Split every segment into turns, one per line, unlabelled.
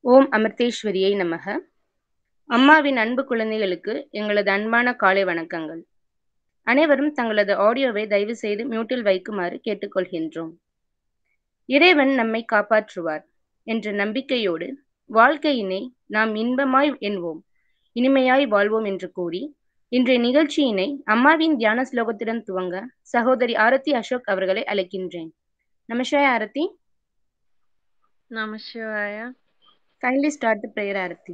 ஓம் அமிர்தேஸ்வரியை நமக அம்மாவின் அன்பு குழந்தைகளுக்கு எங்களது அன்பான காலை வணக்கங்கள் அனைவரும் தங்களது ஆடியோவை தயவு செய்து மியூட்டில் வைக்குமாறு கேட்டுக்கொள்கின்றோம் இறைவன் நம்மை காப்பாற்றுவார் என்ற நம்பிக்கையோடு வாழ்க்கையினை நாம் இன்பமாய் என்போம் இனிமையாய் வாழ்வோம் என்று கூறி இன்றைய நிகழ்ச்சியினை அம்மாவின் தியான ஸ்லோகத்துடன் துவங்க சகோதரி ஆரத்தி அசோக் அவர்களை அழைக்கின்றேன் நமஸ்கார் ஆரத்தி
Namah Shivaya.
kindly start the prayer ஆரத்தி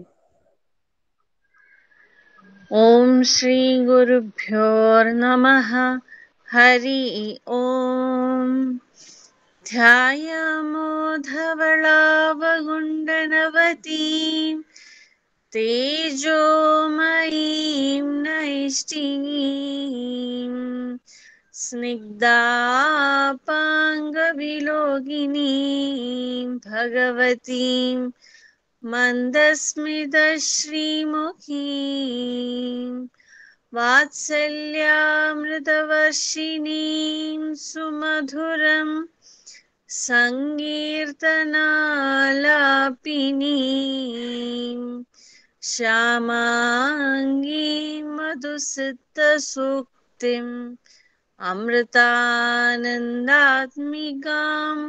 ॐ श्रीगुरुभ्योर्नमः हरि ॐ ध्यायामोधवलावगुण्डनवतीं तेजोमयीं नैष्टिनीं स्निग्धापाङ्गविलोगिनीं भगवतीं मन्दस्मितश्रीमुखीं वात्सल्यामृतवर्षिणीं सुमधुरं सङ्कीर्तनालापिनीं श्यामाङ्गीं मधुसिद्धसूक्तिम् अमृतानन्दात्मिकाम्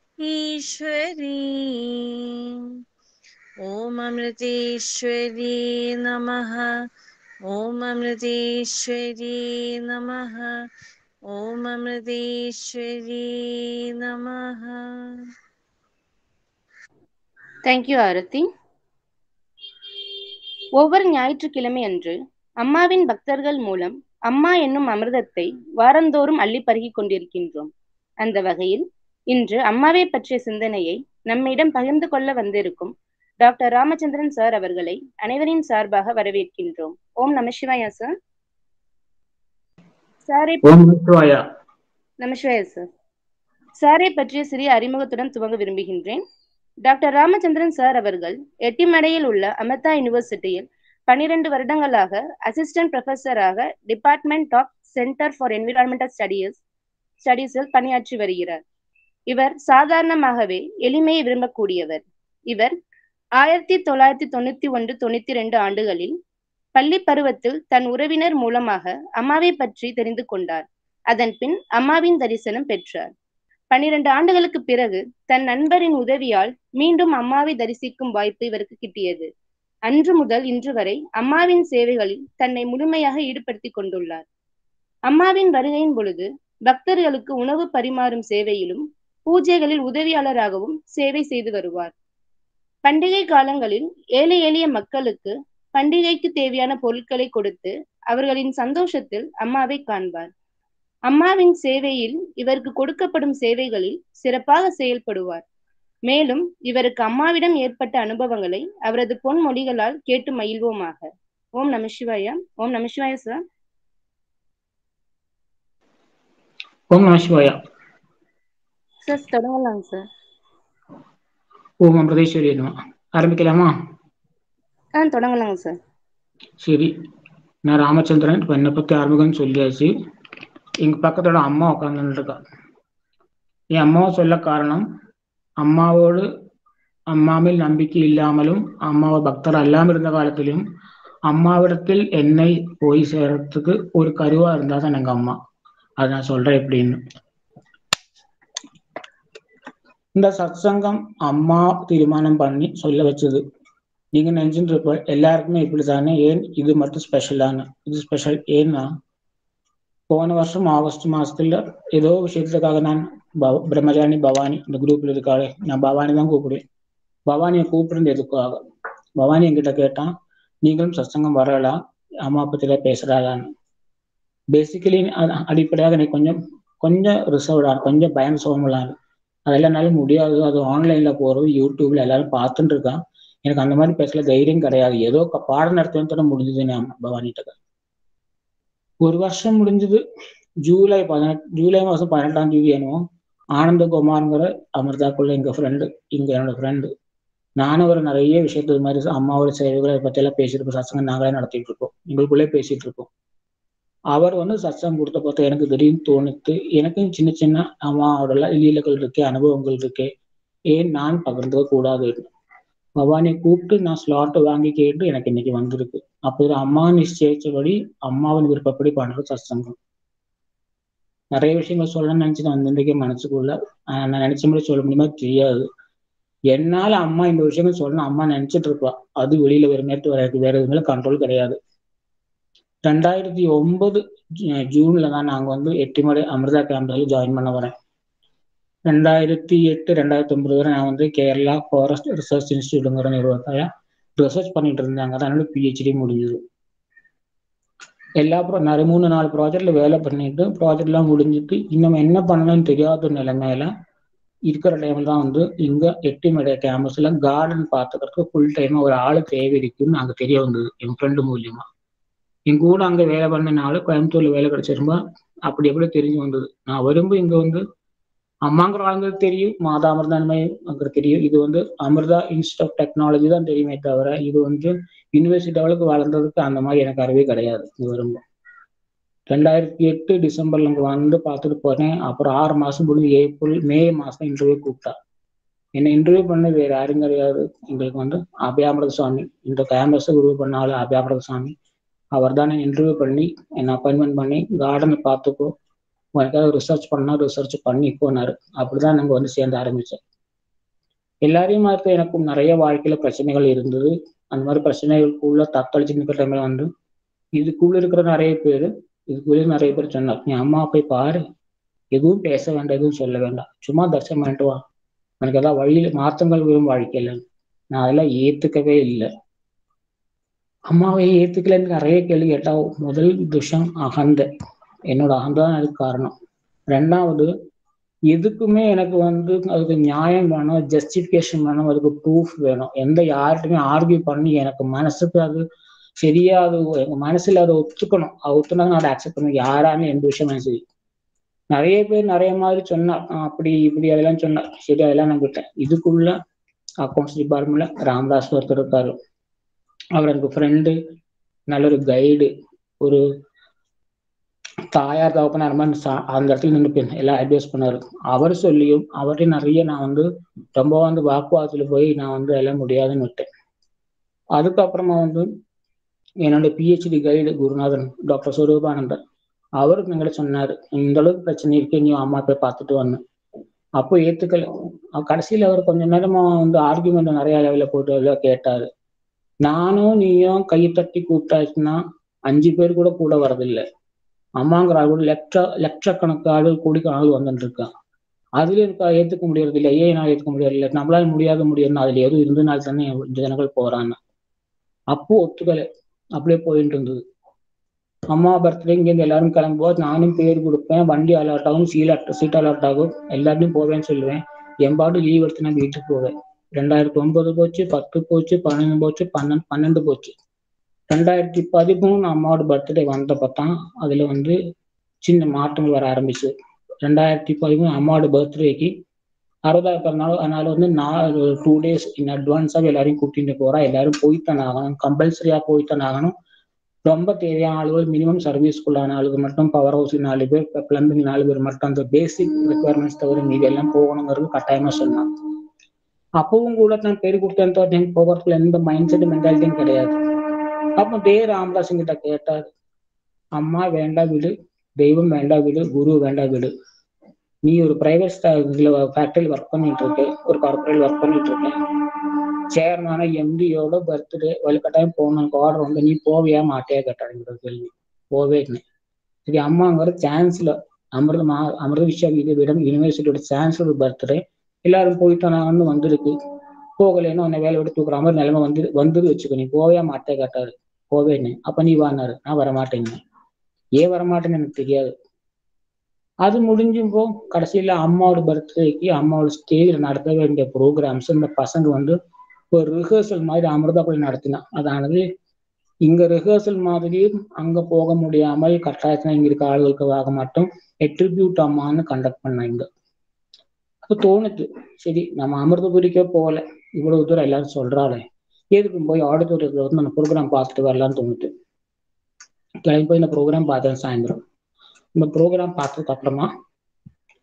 ईश्वरीम् ॐ अमृतेश्वरी नमः ॐ अमृतेश्वरी नमः ॐ अमृतेश्वरी नमः
தேங்க்யூ ஆரத்தி ஒவ்வொரு ஞாயிற்றுக்கிழமை அன்று அம்மாவின் பக்தர்கள் மூலம் அம்மா என்னும் அமிர்தத்தை வாரந்தோறும் அள்ளி பருகிக் கொண்டிருக்கின்றோம் அந்த வகையில் இன்று அம்மாவை பற்றிய சிந்தனையை நம்மிடம் பகிர்ந்து கொள்ள வந்திருக்கும் டாக்டர் ராமச்சந்திரன் சார் அவர்களை அனைவரின் சார்பாக வரவேற்கின்றோம் ஓம் நம சிவாயா சார் சாரை
ஓம் நமச்சிவாயா
நமசிவாயா சார் சாரை பற்றிய சிறிய அறிமுகத்துடன் துவங்க விரும்புகின்றேன் டாக்டர் ராமச்சந்திரன் சார் அவர்கள் எட்டிமடையில் உள்ள அமிர்தா யூனிவர்சிட்டியில் பனிரெண்டு வருடங்களாக அசிஸ்டன்ட் ப்ரொஃபஸராக department of centre for environmental studies ஸ்டடீஸில் பணியாற்றி வருகிறார் இவர் சாதாரணமாகவே எளிமையை விரும்பக்கூடியவர் இவர் ஆயிரத்தி தொள்ளாயிரத்தி தொண்ணூத்தி ஒன்று தொண்ணூத்தி ரெண்டு ஆண்டுகளில் பள்ளி பருவத்தில் தன் உறவினர் மூலமாக அம்மாவை பற்றி தெரிந்து கொண்டார் அதன் பின் அம்மாவின் தரிசனம் பெற்றார் பன்னிரண்டு ஆண்டுகளுக்கு பிறகு தன் நண்பரின் உதவியால் மீண்டும் அம்மாவை தரிசிக்கும் வாய்ப்பு இவருக்கு கிட்டியது அன்று முதல் இன்று வரை அம்மாவின் சேவைகளில் தன்னை முழுமையாக ஈடுபடுத்திக் கொண்டுள்ளார் அம்மாவின் வருகையின் பொழுது பக்தர்களுக்கு உணவு பரிமாறும் சேவையிலும் பூஜைகளில் உதவியாளராகவும் சேவை செய்து வருவார் பண்டிகை காலங்களில் ஏழை எளிய மக்களுக்கு பண்டிகைக்கு தேவையான பொருட்களை கொடுத்து அவர்களின் சந்தோஷத்தில் அம்மாவை காண்பார் அம்மாவின் சேவையில் இவருக்கு கொடுக்கப்படும் சேவைகளில் சிறப்பாக செயல்படுவார் மேலும் இவருக்கு அம்மாவிடம் ஏற்பட்ட அனுபவங்களை அவரது பொன்மொழிகளால் கேட்டு மகிழ்வோமாக ஓம் நம சிவாயா ஓம் நம சிவாயா சார்
ஓம் நமசிவாயா
சார் தொடங்கலாங்க சார்
ஓம் அமிர்தேஸ்வரி நம ஆரம்பிக்கலாமா
ஆ தொடங்கலாங்க சார்
சரி நான் ராமச்சந்திரன் இப்போ என்னை பற்றி அறிமுகம் சொல்லியாச்சு எங்கள் பக்கத்தோட அம்மா உட்காந்துட்டு இருக்கா என் அம்மாவை சொல்ல காரணம் அம்மாவோடு அம்மாவில் நம்பிக்கை இல்லாமலும் அம்மாவை பக்தர் அல்லாமல் இருந்த காலத்திலும் அம்மாவிடத்தில் என்னை போய் சேர்றதுக்கு ஒரு கருவா இருந்தா தான் எங்க அம்மா அதை நான் சொல்றேன் எப்படின்னு இந்த சத்சங்கம் அம்மா தீர்மானம் பண்ணி சொல்ல வச்சது நீங்க நினைச்சுட்டு இருப்ப எல்லாருக்குமே இப்படித்தானே ஏன் இது மட்டும் ஸ்பெஷலான இது ஸ்பெஷல் ஏன்னா போன வருஷம் ஆகஸ்ட் மாசத்துல ஏதோ விஷயத்துக்காக நான் பவ- பிரம்மஜானி பவானி இந்த குரூப்ல இருக்காளே நான் பவானி தான் கூப்பிடுவேன் பவானியை கூப்பிடுறது எதுக்காக பவானி என்கிட்ட கேட்டான் நீங்களும் சத்சங்கம் வரலாம் அம்மா பத்தில பேசுறாளான்னு பேசிக்கலி அடிப்படையாக எனக்கு கொஞ்சம் கொஞ்சம் ரிசர்வ்டா கொஞ்சம் பயம் சோமலான்னு அதெல்லாம் என்னால முடியாது அது ஆன்லைன்ல போறது யூடியூப்ல எல்லாரும் பார்த்துட்டு இருக்கான் எனக்கு அந்த மாதிரி பேசல தைரியம் கிடையாது ஏதோ க- பாடம் நடத்துவேன் முடிஞ்சது நான் பவானிட்ட ஒரு வருஷம் முடிஞ்சது ஜூலை பதினெட்டு ஜூலை மாசம் பதினெட்டாம் தேதி என்னவோ ஆனந்தகுமார்ங்கிற அமிர்தாக்குள்ள எங்க ஃப்ரெண்டு இங்க என்னோட ஃப்ரெண்டு நானும் அவர் நிறைய விஷயத்து இது மாதிரி அம்மாவோட சேவைகளை பத்தி எல்லாம் பேசிட்டு இருப்போம் சத்சங்கம் நாங்களே நடத்திட்டு இருப்போம் எங்களுக்குள்ளே பேசிட்டு இருப்போம் அவர் வந்து சத்சங்கம் கொடுத்த பார்த்து எனக்கு திடீர்னு தோணுத்து எனக்கும் சின்ன சின்ன அம்மாவோட லீலைகள் இருக்கே அனுபவங்கள் இருக்கே ஏன் நான் பகிர்ந்துக்க கூடாது பவானியை கூப்பிட்டு நான் ஸ்லாட் வாங்கி கேட்டு எனக்கு இன்னைக்கு வந்திருக்கு அப்போ இது அம்மா நிச்சயிச்சபடி அம்மாவின் விருப்பப்படி பண்ற சத்சங்கம் நிறைய விஷயங்கள் சொல்லணும்னு நினைச்சு நான் வந்திருக்கே மனசுக்குள்ள ஆஹ் நான் நினைச்ச மாதிரி சொல்ல முடியுமா தெரியாது என்னால அம்மா இந்த விஷயங்கள் சொல்லணும் அம்மா நினைச்சிட்டு இருப்பா அது வெளியில வேற நேரத்து வர வேற எதுவுமே கண்ட்ரோல் கிடையாது ரெண்டாயிரத்தி ஒன்பது ஜூ- ஜூன்ல தான் நாங்க வந்து எட்டிமடை அமிர்தா கேம்பஸ்ல ஜாயின் பண்ண வரேன் ரெண்டாயிரத்தி எட்டு ரெண்டாயிரத்தி ஒன்பது வரை நான் வந்து கேரளா ஃபாரஸ்ட் ரிசர்ச் இன்ஸ்டியூட்டுங்கிற நிறுவனத்துல ரிசர்ச் பண்ணிட்டு இருந்தாங்க தான் என்னோட பிஹெச்டி முடிஞ்சது எல்லா ப்ரோ நிறைய மூணு நாலு ப்ராஜெக்ட்ல வேலை பண்ணிட்டு ப்ராஜெக்ட்லாம் முடிஞ்சிட்டு இன்னும் என்ன பண்ணணும்னு தெரியாத நிலைமையில இருக்கிற டைம்ல தான் வந்து இங்க எட்டிமடை கேம்பஸ்ல கார்டன் பார்த்துக்கிறதுக்கு ஃபுல் டைம் ஒரு ஆளு தேவை இருக்குன்னு அங்க தெரிய வந்தது என் ஃப்ரெண்டு மூலியமா என் கூட அங்க வேலை பண்ணனால கோயம்புத்தூர்ல வேலை கிடைச்சிருந்தா அப்படி எப்படி தெரிஞ்சு வந்தது நான் வரும்போது இங்க வந்து அம்மாங்கிற ஆளுங்களுக்கு தெரியும் மாதா அமிர்தான்மை அங்க தெரியும் இது வந்து அமிர்தா இன்ஸ்டியூட் ஆஃப் டெக்னாலஜி தான் தெரியுமே தவிர இது வந்து யூனிவர்சிட்டி அளவுக்கு வளர்ந்ததுக்கு அந்த மாதிரி எனக்கு அறிவே கிடையாது இது வரும்போது ரெண்டாயிரத்தி எட்டு டிசம்பர்ல இங்க வந்து பார்த்துட்டு போனேன் அப்புறம் ஆறு மாசம் முடிஞ்சு ஏப்ரல் மே மாசம் இன்டர்வியூ கூப்பிட்டா என்ன இன்டர்வியூ பண்ண வேற யாரும் கிடையாது எங்களுக்கு வந்து அபயாமிரத சுவாமி இந்த கேம்பஸ் குரு பண்ணாலும் அபயாமிரத சுவாமி அவர் தான் இன்டர்வியூ பண்ணி என்னை அப்பாயின்மெண்ட் பண்ணி கார்டனை பார்த்துக்கோ உனக்காக ரிசர்ச் பண்ணா ரிசர்ச் பண்ணி போனாரு அப்படிதான் நாங்க வந்து சேர்ந்து ஆரம்பிச்சோம் எல்லாரையும் மாதிரி எனக்கும் நிறைய வாழ்க்கையில பிரச்சனைகள் இருந்தது அந்த மாதிரி பிரச்சனைகளுக்குள்ள தத்தளிச்சு நிற்கிற டைம்ல வந்து இதுக்குள்ள இருக்கிற நிறைய பேர் இதுக்குள்ளே நிறைய பேர் சொன்னார் நீ அம்மா போய் பாரு எதுவும் பேச வேண்டாம் எதுவும் சொல்ல வேண்டாம் சும்மா தரிசனம் பண்ணிட்டு வா எனக்கு ஏதாவது வழியில மாற்றங்கள் வரும் வாழ்க்கையில நான் அதெல்லாம் ஏத்துக்கவே இல்லை அம்மாவை ஏத்துக்கலன்னு நிறைய கேள்வி கேட்டா முதல் விஷயம் அகந்தை என்னோட அகந்தை தான் அதுக்கு காரணம் ரெண்டாவது எதுக்குமே எனக்கு வந்து அதுக்கு நியாயம் வேணும் ஜஸ்டிஃபிகேஷன் வேணும் அதுக்கு ப்ரூஃப் வேணும் எந்த யார்கிட்டயுமே ஆர்கியூ பண்ணி எனக்கு மனசுக்கு அது சரியா அது எங்க மனசுல அதை ஒத்துக்கணும் அது ஒத்துனாங்க நான் அதை அக்செப்ட் பண்ணுவேன் யாராலும் எந்த விஷயமும் சரி நிறைய பேர் நிறைய மாதிரி சொன்னா ஆஹ் அப்படி இப்படி அதெல்லாம் சொன்னா சரி அதெல்லாம் நான் விட்டேன் இதுக்குள்ள அக்கௌண்ட்ஸ் டிபார்ட்மெண்ட்ல ராமதாஸ் ஒருத்தர் இருக்காரு அவர் எனக்கு ஃப்ரெண்டு நல்ல ஒரு கைடு ஒரு தாயார் தகப்பனார் மாதிரி சா- அந்த இடத்துல நின்று எல்லாம் அட்வைஸ் பண்ணாரு அவர் சொல்லியும் அவர்கிட்ட நிறைய நான் வந்து ரொம்ப வந்து வாக்குவாதத்துல போய் நான் வந்து எல்லாம் முடியாதுன்னு விட்டேன் அதுக்கப்புறமா வந்து என்னோட PhD guide Gurunathan doctor Surupanandar அவருக்கு எங்களை சொன்னாரு இந்த அளவுக்கு பிரச்சனை இருக்கு நீ அம்மா போய் பார்த்துட்டு வந்தேன் அப்போ ஏத்துக்கல அஹ் கடைசியில அவர் கொஞ்ச நேரமா வந்து ஆர்குமெண்ட் நிறைய லெவலில் போட்டு எல்லாம் கேட்டாரு நானும் நீயும் கை தட்டி கூப்பிட்டாச்சுன்னா அஞ்சு பேர் கூட கூட வரதில்லை அம்மாங்கிற ஆள் கூட லட்ச லட்சக்கணக்கு ஆள் கோடிக்கு ஆள் வந்துட்டு இருக்கான் அதுல இருக்கா ஏத்துக்க முடியறது இல்லை ஏன் நான் ஏத்துக்க முடியல நம்மளால முடியாத முடியும்னு அதுல எதுவும் இருந்தனால தானே இந்த ஜனங்கள் போறாங்க அப்போ ஒத்துக்கலை அப்படியே போயிட்டு இருந்தது அம்மா பர்த்டே இங்கேருந்து எல்லாரும் கிளம்பும்போது நானும் பேர் கொடுப்பேன் வண்டி அலாட் ஆகும் சீட் சீட் அலாட் ஆகும் எல்லாத்தையும் போவேன்னு சொல்லுவேன் என் பாட்டு லீவ் எடுத்து நான் வீட்டுக்கு போவேன் ரெண்டாயிரத்தி ஒன்பது போச்சு பத்து போச்சு பன்னெண்டு போச்சு பன்னெண்டு பன்னெண்டு போச்சு ரெண்டாயிரத்தி பதிமூணு அம்மாவோட பர்த்டே வந்தப்போ தான் அதுல வந்து சின்ன மாற்றங்கள் வர ஆரம்பிச்சு ரெண்டாயிரத்தி பதிமூணு அம்மாவோட பர்த்டேக்கு அறுபதாவது பிறந்தாலும் அதனால வந்து நான் டூ டேஸ் இன் அட்வான்ஸாக எல்லாரையும் கூட்டிட்டு போறா எல்லாரும் போய்த்தான் ஆகணும் கம்பல்சரியா போய்த்தான் ஆகணும் ரொம்ப தேவையான ஆளுகள் மினிமம் சர்வீஸ்க்குள்ளான ஆளுகள் மட்டும் பவர் ஹவுஸ் நாலு பேர் பிளம்பிங் நாலு பேர் மட்டும் அந்த பேசிக் ரெக்குவயர்மெண்ட்ஸ் தவிர மீதி எல்லாம் போகணுங்கிறது கட்டாயமா சொன்னான் அப்பவும் கூட நான் பேர் கொடுத்தேன் போகிறதுல எந்த மைண்ட் செட் மென்டாலிட்டியும் கிடையாது அப்போ டே ராமதாசன் கிட்ட கேட்டார் அம்மா வேண்டாம் விடு தெய்வம் வேண்டாம் விடு குரு வேண்டாம் விடு நீ ஒரு பிரைவேட் இதுல ஃபேக்டரியில் ஒர்க் பண்ணிட்டு இருக்க ஒரு கார்பரேட் ஒர்க் பண்ணிட்டு இருக்க சேர்மான எம்டியோட பர்த்டே வலுக்கட்டாயம் போகணும் எனக்கு ஆர்டர் வந்து நீ போவியா மாட்டியா கேட்டாங்க கேள்வி போவே இல்லை சரி அம்மாங்கிற சான்ஸ்ல அமிர்த மா அமிர்த விஸ்வவித்யாபீடம் யூனிவர்சிட்டியோட சான்சலர் பர்த்டே எல்லாரும் போயிட்டானாங்கன்னு வந்திருக்கு போகலைன்னா உன்னை வேலை விட்டு தூக்குற மாதிரி நிலைமை வந்து வந்துரு வச்சுக்கோ நீ போவே மாட்டே கேட்டாரு போவேன்னு அப்ப நீ வானாரு நான் வரமாட்டேங்க ஏன் வரமாட்டேன்னு எனக்கு தெரியாது அது முடிஞ்சுப்போ கடைசியில அம்மாவோட பர்த்டேக்கு அம்மாவோட ஸ்டேஜில் நடத்த வேண்டிய ப்ரோக்ராம்ஸ் இந்த பசங்க வந்து ஒரு ரிஹர்சல் மாதிரி அமிர்தா போய் நடத்தினான் அதானது இங்க ரிஹர்சல் மாதிரி அங்க போக முடியாமல் கட்டாயத்துல இங்க இருக்க ஆளுகளுக்கு ஆக மாட்டோம் எட்ரிபியூட் அம்மான்னு கண்டக்ட் பண்ணாங்க அப்போ தோணுது சரி நம்ம அமிர்தபுரிக்கே போகல இவ்வளவு தூரம் எல்லாரும் சொல்றாளே எதுக்கு போய் ஆடிட்டோரியத்துல வந்து நம்ம ப்ரோக்ராம் பார்த்துட்டு வரலாம்னு தோணுது கிளம்பி போய் இந்த ப்ரோக்ராம் பார்த்தேன் சாயந்தரம் இந்த ப்ரோக்ராம் பார்த்ததுக்கு அப்புறமா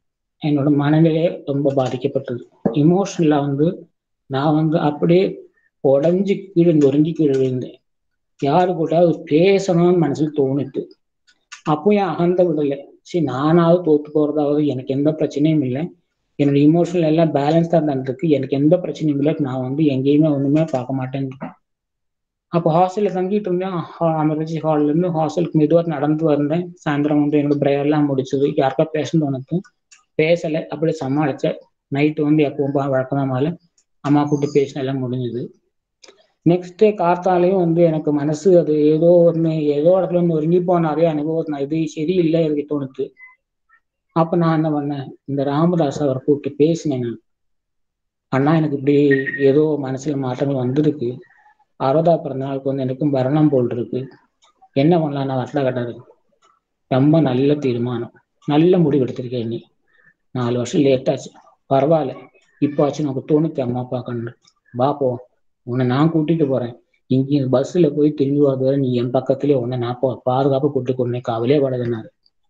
என்னோட மனநிலையே ரொம்ப பாதிக்கப்பட்டது இமோஷனலா வந்து நான் வந்து அப்படியே உடஞ்சி கீழே நொறுங்கி கீழே விழுந்தேன் யாரு கூட்டாவது பேசணும்னு மனசுல தோணுது அப்போ என் அகந்த விடலை சரி நானாவது தோத்து போறதாவது எனக்கு எந்த பிரச்சனையும் இல்லை என்னோட இமோஷனல் எல்லாம் பேலன்ஸா இருந்திருக்கு எனக்கு எந்த பிரச்சனையும் இல்லை நான் வந்து எங்கேயுமே ஒண்ணுமே பார்க்க மாட்டேன் அப்போ ஹாஸ்டல்ல தங்கிட்டு இருந்தேன் எமர்ஜென்சி ஹால்ல இருந்து ஹாஸ்டலுக்கு மெதுவாக நடந்து வந்தேன் சாயந்தரம் வந்து என்னோட ப்ரேயர்லாம் முடிச்சது யாருக்கா பேசணும் தோணுது பேசலை அப்படியே சமாளிச்சேன் நைட்டு வந்து எப்பவும் வழக்கமாக மேலே அம்மா கூப்பிட்டு பேசின எல்லாம் முடிஞ்சுது நெக்ஸ்ட் டே கார்த்தாலையும் வந்து எனக்கு மனசு அது ஏதோ ஒன்று ஏதோ இடத்துல ஒன்று ஒருங்கி போன அதே அனுபவம் நான் இது சரியில்லை எனக்கு தோணுது அப்ப நான் என்ன பண்ணேன் இந்த ராமதாஸ் அவரை கூப்பிட்டு பேசினேன் நான் அண்ணா எனக்கு இப்படி ஏதோ மனசுல மாற்றங்கள் வந்திருக்கு அறுபதா பிறந்த நாளுக்கு வந்து எனக்கும் மரணம் போல் இருக்கு என்ன பண்ணலாம் நான் வரல கட்டாரு ரொம்ப நல்ல தீர்மானம் நல்ல முடிவு எடுத்திருக்கேன் நீ நாலு வருஷம் லேட் ஆச்சு பரவாயில்ல இப்போ ஆச்சு நமக்கு தோணுச்சு அம்மா அப்பா கண்டு வா போ உன்னை நான் கூட்டிட்டு போறேன் இங்க பஸ்ல போய் திரும்பி வர நீ என் பக்கத்துலயே உன்னை நான் போ பாதுகாப்பு கூட்டு கொண்டே கவலையே படாதுனாரு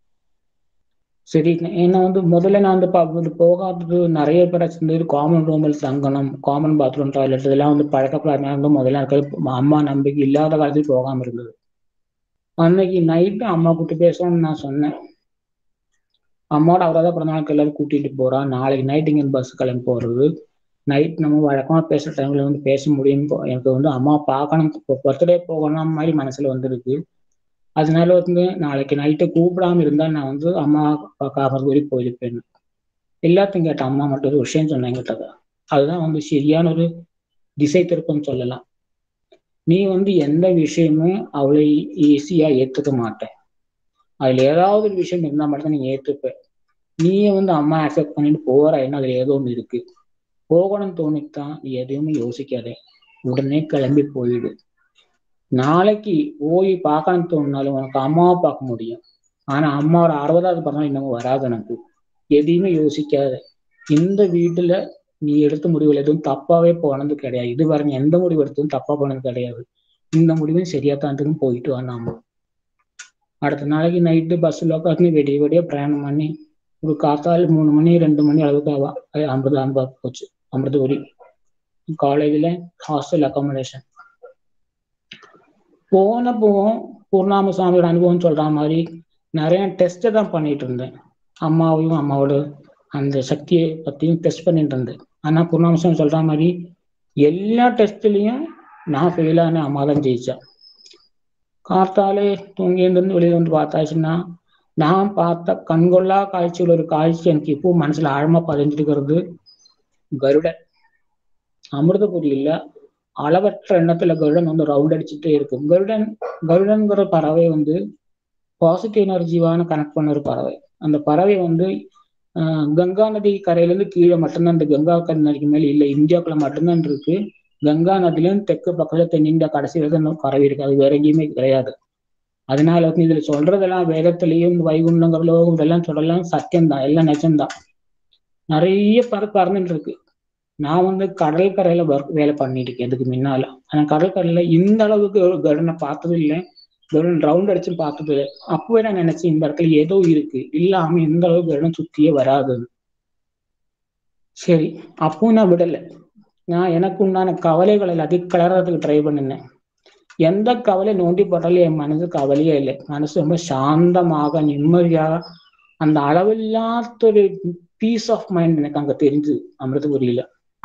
சரி ஏன்னா வந்து முதல்ல நான் வந்து போகாதது நிறைய பேர் இருந்தது காமன் ரூமில் தங்கணும் காமன் பாத்ரூம் டாய்லெட் இதெல்லாம் வந்து பழக்கப்படாம வந்து முதல்ல இருக்கிறது அம்மா நம்பிக்கை இல்லாத காலத்தில் போகாம இருந்தது அன்னைக்கு நைட்டு அம்மா கூட்டு பேசணும்னு நான் சொன்னேன் அம்மாவோட அவராத பிறந்த நாளுக்கு எல்லாரும் கூட்டிட்டு போறா நாளைக்கு நைட் இங்க பஸ் கிளம்பி போறது நைட் நம்ம வழக்கமா பேசுற டைம்ல வந்து பேச முடியும் எனக்கு வந்து அம்மா பார்க்கணும் பர்த்டே போகணும் மாதிரி மனசுல வந்துருக்கு அதனால வந்து நாளைக்கு நைட்டு கூப்பிடாம இருந்தா நான் வந்து அம்மா பார்க்காம வரைக்கும் போயிருப்பேன் எல்லாத்தையும் கேட்ட அம்மா மட்டும் ஒரு விஷயம் சொன்னாங்க கிட்டதா அதுதான் வந்து சரியான ஒரு திசை திருப்பம் சொல்லலாம் நீ வந்து எந்த விஷயமும் அவளை ஈஸியா ஏத்துக்க மாட்டேன் அதுல ஏதாவது ஒரு விஷயம் இருந்தா மட்டும் நீ ஏத்துப்ப நீயே வந்து அம்மா அக்செப்ட் பண்ணிட்டு போற என்ன அதுல ஏதோ ஒன்று இருக்கு போகணும்னு தோணித்தான் நீ எதையுமே யோசிக்காதே உடனே கிளம்பி போயிடு நாளைக்கு போய் பார்க்கணும்னு தோணுனாலும் உனக்கு அம்மாவை பார்க்க முடியும் ஆனா அம்மாவோட அறுபதாவது பிறந்தநாள் இன்னமும் வராது எனக்கு எதையுமே யோசிக்காத இந்த வீட்டுல நீ எடுத்த முடிவுல எதுவும் தப்பாவே போனது கிடையாது இது வரை எந்த முடிவு எடுத்ததும் தப்பா போனது கிடையாது இந்த முடிவும் சரியா தான் போயிட்டு வந்தாம அடுத்த நாளைக்கு நைட்டு பஸ்ல உட்காந்து வெடிய வெடிய பிரயாணம் பண்ணி ஒரு காத்தால் மூணு மணி ரெண்டு மணி அளவுக்கு ஆவா ஐம்பது ஐம்பது போச்சு ஐம்பது ஒரி காலேஜில் ஹாஸ்டல் அக்காமடேஷன் போனப்போ பூர்ணாம சுவாமியோட அனுபவம் சொல்ற மாதிரி நிறைய டெஸ்ட்டை தான் பண்ணிட்டு இருந்தேன் அம்மாவையும் அம்மாவோட அந்த சக்தியை பத்தியும் டெஸ்ட் பண்ணிட்டு இருந்தேன் ஆனா பூர்ணாம சுவாமி சொல்ற மாதிரி எல்லா டெஸ்ட்லயும் நான் ஃபெயில் ஆன அம்மா தான் ஜெயிச்சேன் காத்தாலே தூங்கி இருந்து வெளியில வந்து பார்த்தாச்சுன்னா நான் பார்த்த கண்கொள்ளா காட்சியில் ஒரு காட்சி எனக்கு இப்போ மனசுல ஆழமா பதிஞ்சிருக்கிறது கருடன் அமிர்தபுரியில அளவற்ற எண்ணத்துல கருடன் வந்து ரவுண்ட் அடிச்சுட்டே இருக்கும் கருடன் கருடன்கிற பறவை வந்து பாசிட்டிவ் எனர்ஜிவான கனெக்ட் பண்ண ஒரு பறவை அந்த பறவை வந்து கங்கா நதி கரையிலேருந்து கீழே மட்டும்தான் இந்த கங்கா நதிக்கு மேலே இல்லை இந்தியாவுக்குள்ள மட்டும்தான் இருக்கு கங்கா நதியிலும் தெற்கு பக்கத்துல தென்னிந்தியா கடைசி வரைக்கும் பறவை இருக்கு அது வேற எங்கேயுமே கிடையாது அதனால வந்து இதுல சொல்றதெல்லாம் வேதத்திலையும் வைகுண்டம் லோகம் இதெல்லாம் சொல்லலாம் சத்தியம்தான் எல்லாம் நிஜம்தான் நிறைய பற பறந்துட்டு இருக்கு நான் வந்து கடற்கரையில வேலை பண்ணிட்டு இருக்கேன் இதுக்கு முன்னால ஆனா கடற்கரையில இந்த அளவுக்கு ஒரு கருடனை பார்த்ததும் இல்லை கருடன் ரவுண்ட் அடிச்சு பார்த்தது இல்லை அப்பவே நான் நினைச்சேன் இந்த இடத்துல ஏதோ இருக்கு இல்லாம இந்த அளவுக்கு கருடன் சுத்தியே வராது சரி அப்போ நான் விடலை நான் எனக்கு உண்டான கவலைகள் எல்லாத்தையும் கிளறதுக்கு ட்ரை பண்ணினேன் எந்த கவலை நோண்டி போட்டாலும் என் மனசு கவலையே இல்லை மனசு ரொம்ப சாந்தமாக நிம்மதியாக அந்த அளவில்லாத ஒரு பீஸ் ஆஃப் மைண்ட் எனக்கு அங்க தெரிஞ்சு அமிர்தபுரியில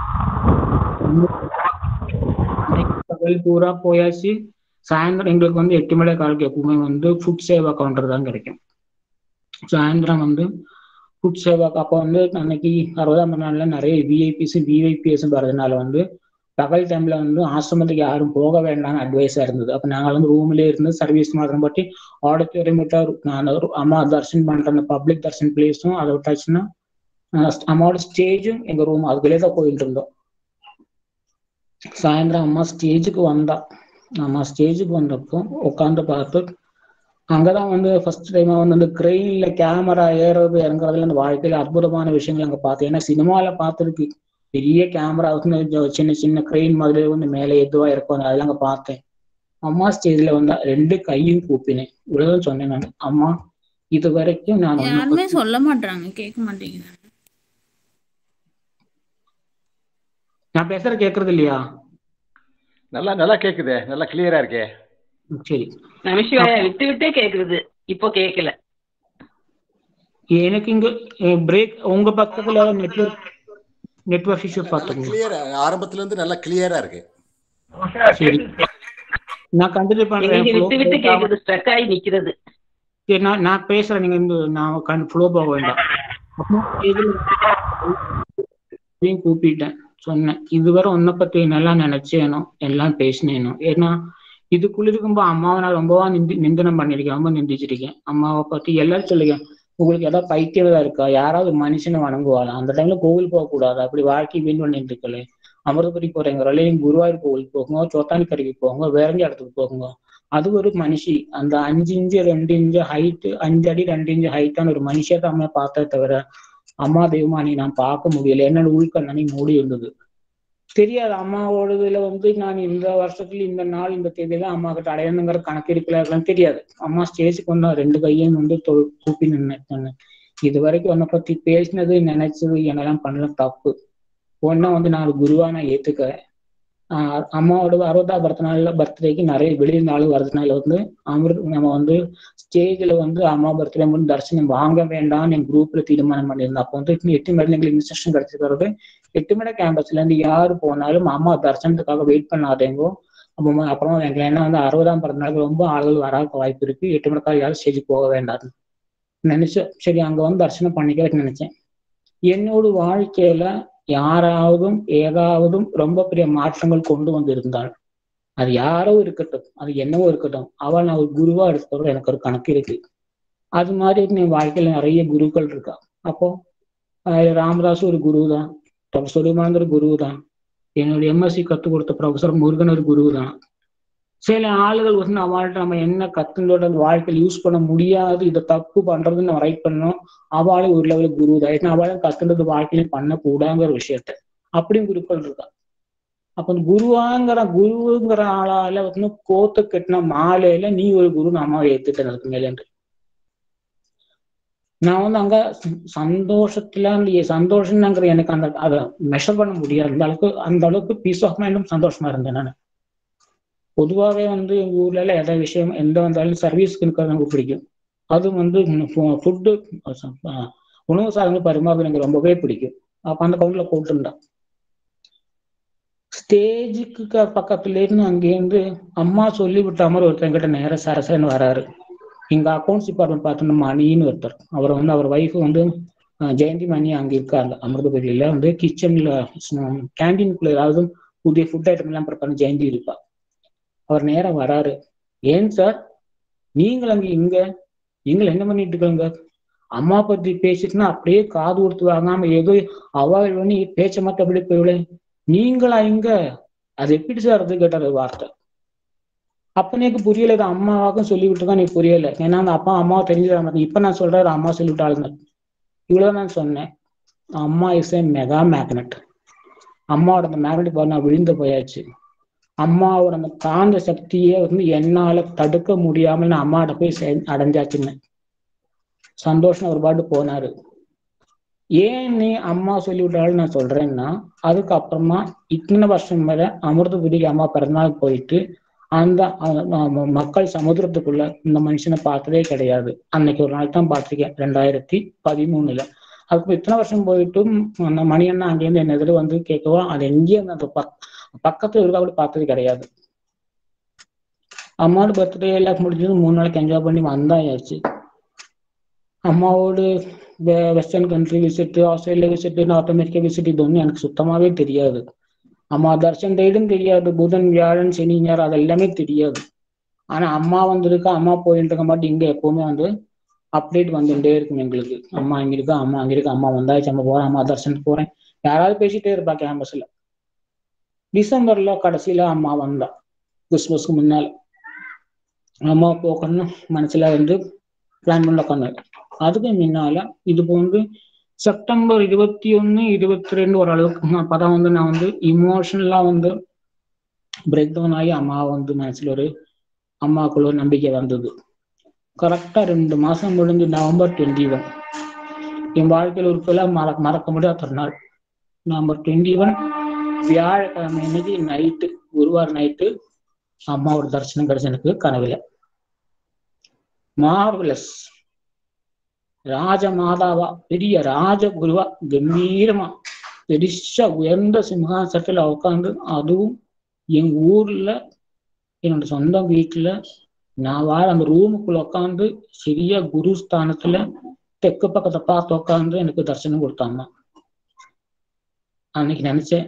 பகல் பூரா போயாச்சு சாயந்தரம் எங்களுக்கு வந்து எட்டு மணி காலுக்கு எப்பவுமே வந்து ஃபுட் சேவா கவுண்டர் தான் கிடைக்கும் சாயந்தரம் வந்து ஃபுட் சேவாக்கு அப்போ வந்து அன்னைக்கு அறுபதாம் நாள்ல நிறைய விஐபிஸ் விஐபிஎஸ் வரதுனால வந்து பகல் டைம்ல வந்து ஆசிரமத்துக்கு யாரும் போக வேண்டாம்னு அட்வைஸா இருந்தது அப்ப நாங்கள் வந்து ரூம்லயே இருந்து சர்வீஸ் மாதிரி பட்டி ஆடிட்டோரியம் விட்டா நான் அம்மா தர்ஷன் பண்ற அந்த பப்ளிக் தர்ஷன் பிளேஸும் அதை விட்டாச்சுன்னா அம்மாவோட ஸ்டேஜும் எங்க ரூம் அதுக்குள்ளே தான் போயிட்டு இருந்தோம் சாயந்தரம் அம்மா ஸ்டேஜுக்கு வந்தா அம்மா ஸ்டேஜுக்கு வந்தப்போ உட்காந்து பார்த்து அங்கதான் வந்து ஃபர்ஸ்ட் டைமா வந்து அந்த கிரெயின்ல கேமரா ஏறது இறங்குறதுல அந்த வாழ்க்கையில அற்புதமான விஷயங்கள் அங்க பார்த்தேன் ஏன்னா சினிமால பார்த்துருக்கு பெரிய கேமரா வந்து சின்ன சின்ன கிரெயின் மாதிரி வந்து மேலே எதுவா இருக்கும் அதெல்லாம் அங்க பார்த்தேன் அம்மா ஸ்டேஜ்ல வந்தா ரெண்டு கையும் கூப்பினேன் இவ்வளவுதான் சொன்னேன் நான் அம்மா இது வரைக்கும் நான்
யாருமே சொல்ல மாட்டாங்க கேட்க மாட்டேங்கிறாங்க
நான் பேசுற கேக்குறது இல்லையா
நல்லா நல்லா கேக்குதே நல்லா கிளியரா இருக்கே
சரி
நமசிவாயா விட்டு விட்டே கேக்குது இப்போ கேட்கல
எனக்கு இங்க பிரேக் உங்க பக்கத்துல நெட்வொர்க் நெட்வொர்க் இஷ்யூ
நல்லா
பார்த்துக்கோங்க
கிளியரா ஆரம்பத்துல இருந்து நல்லா கிளியரா இருக்கு
சரி நான் கண்டினியூ பண்றேன்
எங்களுக்கு
flow
விட்டு விட்டு
போகாம-
கேக்குது ஸ்ட்ரக் ஆகி நிக்கிறது
சரி நான் நான் பேசுறேன் நீங்க இந்த நான் கண் ஃப்ளோ போக வேண்டாம் அப்போ இதுல இதையும் கூப்பிட்டேன் சொன்னேன் இதுவரை உன்னை பத்தி நல்லா நினைச்சேனோ எல்லாம் பேசினேனோ ஏன்னா இதுக்குள்ள இருக்கும்போ அம்மாவை நான் ரொம்பவா நிந்தி நிந்தனம் பண்ணிருக்கேன் ரொம்ப நிந்திச்சிருக்கேன் அம்மாவை பத்தி எல்லாரும் சொல்லுங்க உங்களுக்கு ஏதாவது பைத்தியம் இருக்கா யாராவது மனுஷனை வணங்குவாளா அந்த டைம்ல கோவில் போக கூடாது அப்படி வாழ்க்கை வீண் பண்ணிட்டு இருக்கல அமிர்தபுரி போறீங்க ரெலையும் குருவாயூர் கோவில் போகுங்க சோத்தானிக்கரைக்கு போங்க வேற எங்க இடத்துக்கு போகுங்க அது ஒரு மனுஷி அந்த அஞ்சு இன்ச்சு ரெண்டு இன்ச்சு ஹைட் அஞ்சு அடி ரெண்டு இன்ச்சு ஹைட்டான ஒரு மனுஷியை தான் அம்மா பார்த்தே தவிர அம்மா தெய்வமா நீ நான் பார்க்க முடியல என்னோட உள்கண்ணனி மூடி இருந்தது தெரியாது அம்மாவோட இதுல வந்து நான் இந்த வருஷத்துல இந்த நாள் இந்த தேதியில அம்மா கிட்ட அடையணுங்கிற கணக்கு இருக்குல்ல அதெல்லாம் தெரியாது அம்மா ஸ்டேஜுக்கு வந்தா ரெண்டு கையும் வந்து தொ- கூப்பி நின்று இது வரைக்கும் உன்னை பத்தி பேசினது நினைச்சது என்னெல்லாம் பண்ணல தப்பு ஒன்னா வந்து நான் ஒரு குருவா நான் ஏத்துக்கிறேன் ஆஹ் அம்மாவோட அறுபதாம் பிறந்த நாள்ல பர்த்டேக்கு நிறைய வெளிநாள் வரதுனால வந்து அமிர்த நம்ம வந்து ஸ்டேஜ்ல வந்து அம்மா பர்த்டே வந்து தரிசனம் வாங்க வேண்டாம்னு என் குரூப்ல தீர்மானம் பண்ணியிருந்தோம் அப்போ வந்து இன்னும் எட்டு மேடம் எங்களுக்கு இன்ஸ்ட்ரக்ஷன் கிடைச்சிருக்கிறது எட்டு மேட கேம்பஸ்ல இருந்து யாரு போனாலும் அம்மா தரிசனத்துக்காக வெயிட் பண்ணாதேங்கோ அப்போ அப்புறம் எங்க என்ன வந்து அறுபதாம் பிறந்த நாளுக்கு ரொம்ப ஆளுகள் வர வாய்ப்பு இருக்கு எட்டு மணிக்காக யாரும் ஸ்டேஜுக்கு போக வேண்டாம் நினைச்சேன் சரி அங்க வந்து தரிசனம் பண்ணிக்கிறதுக்கு நினைச்சேன் என்னோட வாழ்க்கையில யாராவதும் ஏதாவதும் ரொம்ப பெரிய மாற்றங்கள் கொண்டு வந்திருந்தால் அது யாரோ இருக்கட்டும் அது என்னவோ இருக்கட்டும் அவள் நான் ஒரு குருவா எடுத்தவரை எனக்கு ஒரு கணக்கு இருக்கு அது மாதிரி என் வாழ்க்கையில நிறைய குருக்கள் இருக்கா அப்போ அஹ் ராமதாஸ் ஒரு குரு தான் டாக்டர் சுலைமான் ஒரு குரு தான் என்னுடைய எம்எஸ்சி கற்றுக் கொடுத்த ப்ரொஃபசர் முருகன் ஒரு குரு தான் சில ஆளுகள் வந்து அவள்கிட்ட நம்ம என்ன கத்துங்களோட வாழ்க்கையில் யூஸ் பண்ண முடியாது இதை தப்பு பண்றதுன்னு நம்ம ரைட் பண்ணோம் அவளே ஒரு லெவலுக்கு குரு தான் ஏன்னா அவளை கத்துன்றது வாழ்க்கையில பண்ணக்கூடாங்கிற விஷயத்த அப்படியும் குருக்கள் இருக்கா அப்ப இந்த குருவாங்கிற குருங்கிற ஆளால வந்து கோத்து கட்டின மாலையில நீ ஒரு குரு அம்மா ஏத்துட்டேன் அதுக்கு மேலேன்று நான் வந்து அங்க ச- சந்தோஷத்துல அந்த சந்தோஷம்ங்கிற எனக்கு அந்த அதை மெஷர் பண்ண முடியாது அந்த அளவுக்கு அந்த அளவுக்கு பீஸ் ஆஃப் மைண்டும் சந்தோஷமா இருந்தேன் நான் பொதுவாகவே வந்து எங்க ஊர்ல எல்லாம் எந்த விஷயம் எந்த வந்தாலும் சர்வீஸ்க்கு இருக்கிறது எனக்கு பிடிக்கும் அதுவும் வந்து ஃபுட்டு உணவு சாதனங்கள் பரிமாறுறது எனக்கு ரொம்பவே பிடிக்கும் அப்ப அந்த கவுண்ட்ல போட்டுருந்தேன் ஸ்டேஜுக்கு பக்கத்துல இருந்து அங்கேருந்து அம்மா சொல்லி விட்ட மாதிரி ஒருத்தர் என்கிட்ட நேர சரசரன்னு வராரு எங்க அக்கௌண்ட்ஸ் டிபார்ட்மெண்ட் பார்த்தோம்னா மணின்னு ஒருத்தர் அவர் வந்து அவர் ஒய்ஃப் வந்து அஹ், ஜெயந்தி மணி அங்க இருக்காங்க அமிர்தபதியில வந்து கிச்சன்ல கேன்டீனுக்குள்ள ஏதாவது புதிய ஃபுட் ஐட்டம் எல்லாம் ப்ரிப்பேர் பண்ணி ஜெயந்தி இருப்பா அவர் நேரா வராரு ஏன் சார் நீங்கள் அங்க இங்க நீங்கள் என்ன பண்ணிட்டு இருக்கீங்க அம்மா பத்தி பேசிட்டுனா அப்படியே காது கொடுத்து வாங்காம ஏதோ அவள் பண்ணி பேச்ச மட்டும் அப்படி போயிவிட நீங்களா இங்க அது எப்படி சார் அது கேட்டார் ஒரு வார்த்தை அப்ப எனக்கு புரியல இது அம்மாவாக்கும் சொல்லி விட்டுருக்கா நீ புரியல ஏன்னா அந்த அப்பா அம்மாவை தெரிஞ்சுதான் மாட்டேன் இப்ப நான் சொல்றேன் அம்மா சொல்லி விட்டாளுங்க இவ்வளவு நான் சொன்னேன் அம்மா இஸ் ஏ மெகா மேக்னட் அம்மாவோட அந்த மேக்னெட் பவர் நான் விழுந்து போயாச்சு அம்மாவோட அந்த காந்த சக்தியே வந்து என்னால தடுக்க முடியாமல் நான் அம்மாட்ட போய் சே- அடைஞ்சாச்சுன்னு சந்தோஷம் ஒரு பாட்டு போனாரு ஏன் நீ அம்மா சொல்லி விட்டாலும் நான் சொல்றேன்னா அதுக்கப்புறமா இத்தனை வருஷம் மேல அமிர்தபுரிக்கு அம்மா பிறந்தநாள் போயிட்டு அந்த அஹ், ம- மக்கள் சமுத்திரத்துக்குள்ள இந்த மனுஷனை பார்த்ததே கிடையாது அன்னைக்கு ஒரு நாள் தான் பார்த்திருக்கேன் ரெண்டாயிரத்தி பதிமூணுல அதுக்கு இத்தனை வருஷம் போயிட்டும் அந்த மணியண்ணா அங்கேருந்து என்ன எதிர வந்து கேட்கவோ அது எங்கேயும் அந்த பக் பக்கத்துல இருக்கா கூட பார்த்தது கிடையாது அம்மாவோட பர்த்டே எல்லாம் முடிஞ்சது மூணு நாளைக்கு என்ஜாய் பண்ணி வந்தாயாச்சு அம்மாவோடு western country visit Australia visit north America visit இது ஒன்றும் எனக்கு சுத்தமாவே தெரியாது அம்மா தர்ஷன் டேடும் தெரியாது புதன் வியாழன் சனி ஞாயிறு அது எல்லாமே தெரியாது ஆனா அம்மா வந்திருக்கா அம்மா போயிட்டு இருக்க மாட்டேன் இங்க எப்பவுமே வந்து அப்டேட் வந்துட்டே இருக்கும் எங்களுக்கு அம்மா இங்க இருக்கா அம்மா அங்க இருக்கு அம்மா வந்தாச்சு அம்மா போறேன் அம்மா தர்ஷனுக்கு போறேன் யாராவது பேசிட்டே இருப்பா கேம்பஸ்ல டிசம்பர்ல கடைசியில அம்மா வந்தா கிறிஸ்மஸ்க்கு முன்னால அம்மா போக்கணும் மனசுல வந்து பிளான் பண்ண உட்காந்தாரு அதுக்கு முன்னால இது போன்று செப்டம்பர் இருபத்தி ஒண்ணு இருபத்தி ரெண்டு ஓரளவுக்கு அப்பதான் வந்து நான் வந்து இமோஷனலா வந்து பிரேக் டவுன் ஆகி அம்மா வந்து மனசுல ஒரு அம்மாக்குள்ள ஒரு நம்பிக்கை வந்தது கரெக்டா ரெண்டு மாசம் முடிஞ்சு நவம்பர் டுவெண்ட்டி ஒன் என் வாழ்க்கையில் ஒரு பிள்ளை மறக்க மறக்க முடியாத ஒரு நாள் நவம்பர் டுவெண்ட்டி ஒன் வியாழக்கிழமை அன்னைக்கு நைட்டு குருவார் நைட்டு அம்மாவோட தரிசனம் கிடைச்சு எனக்கு கனவுல மார்வலஸ் ராஜமாதாவா பெரிய ராஜகுருவா கம்பீரமா பெருசா உயர்ந்த சிம்ஹாசனத்துல உட்காந்து அதுவும் எங்க ஊர்ல என்னோட சொந்த வீட்டுல நான் வாழ அந்த ரூமுக்குள்ள உட்காந்து சிறிய குரு ஸ்தானத்துல தெற்கு பக்கத்தை பார்த்து உட்காந்து எனக்கு தரிசனம் கொடுத்தாங்க அன்னைக்கு நினைச்சேன்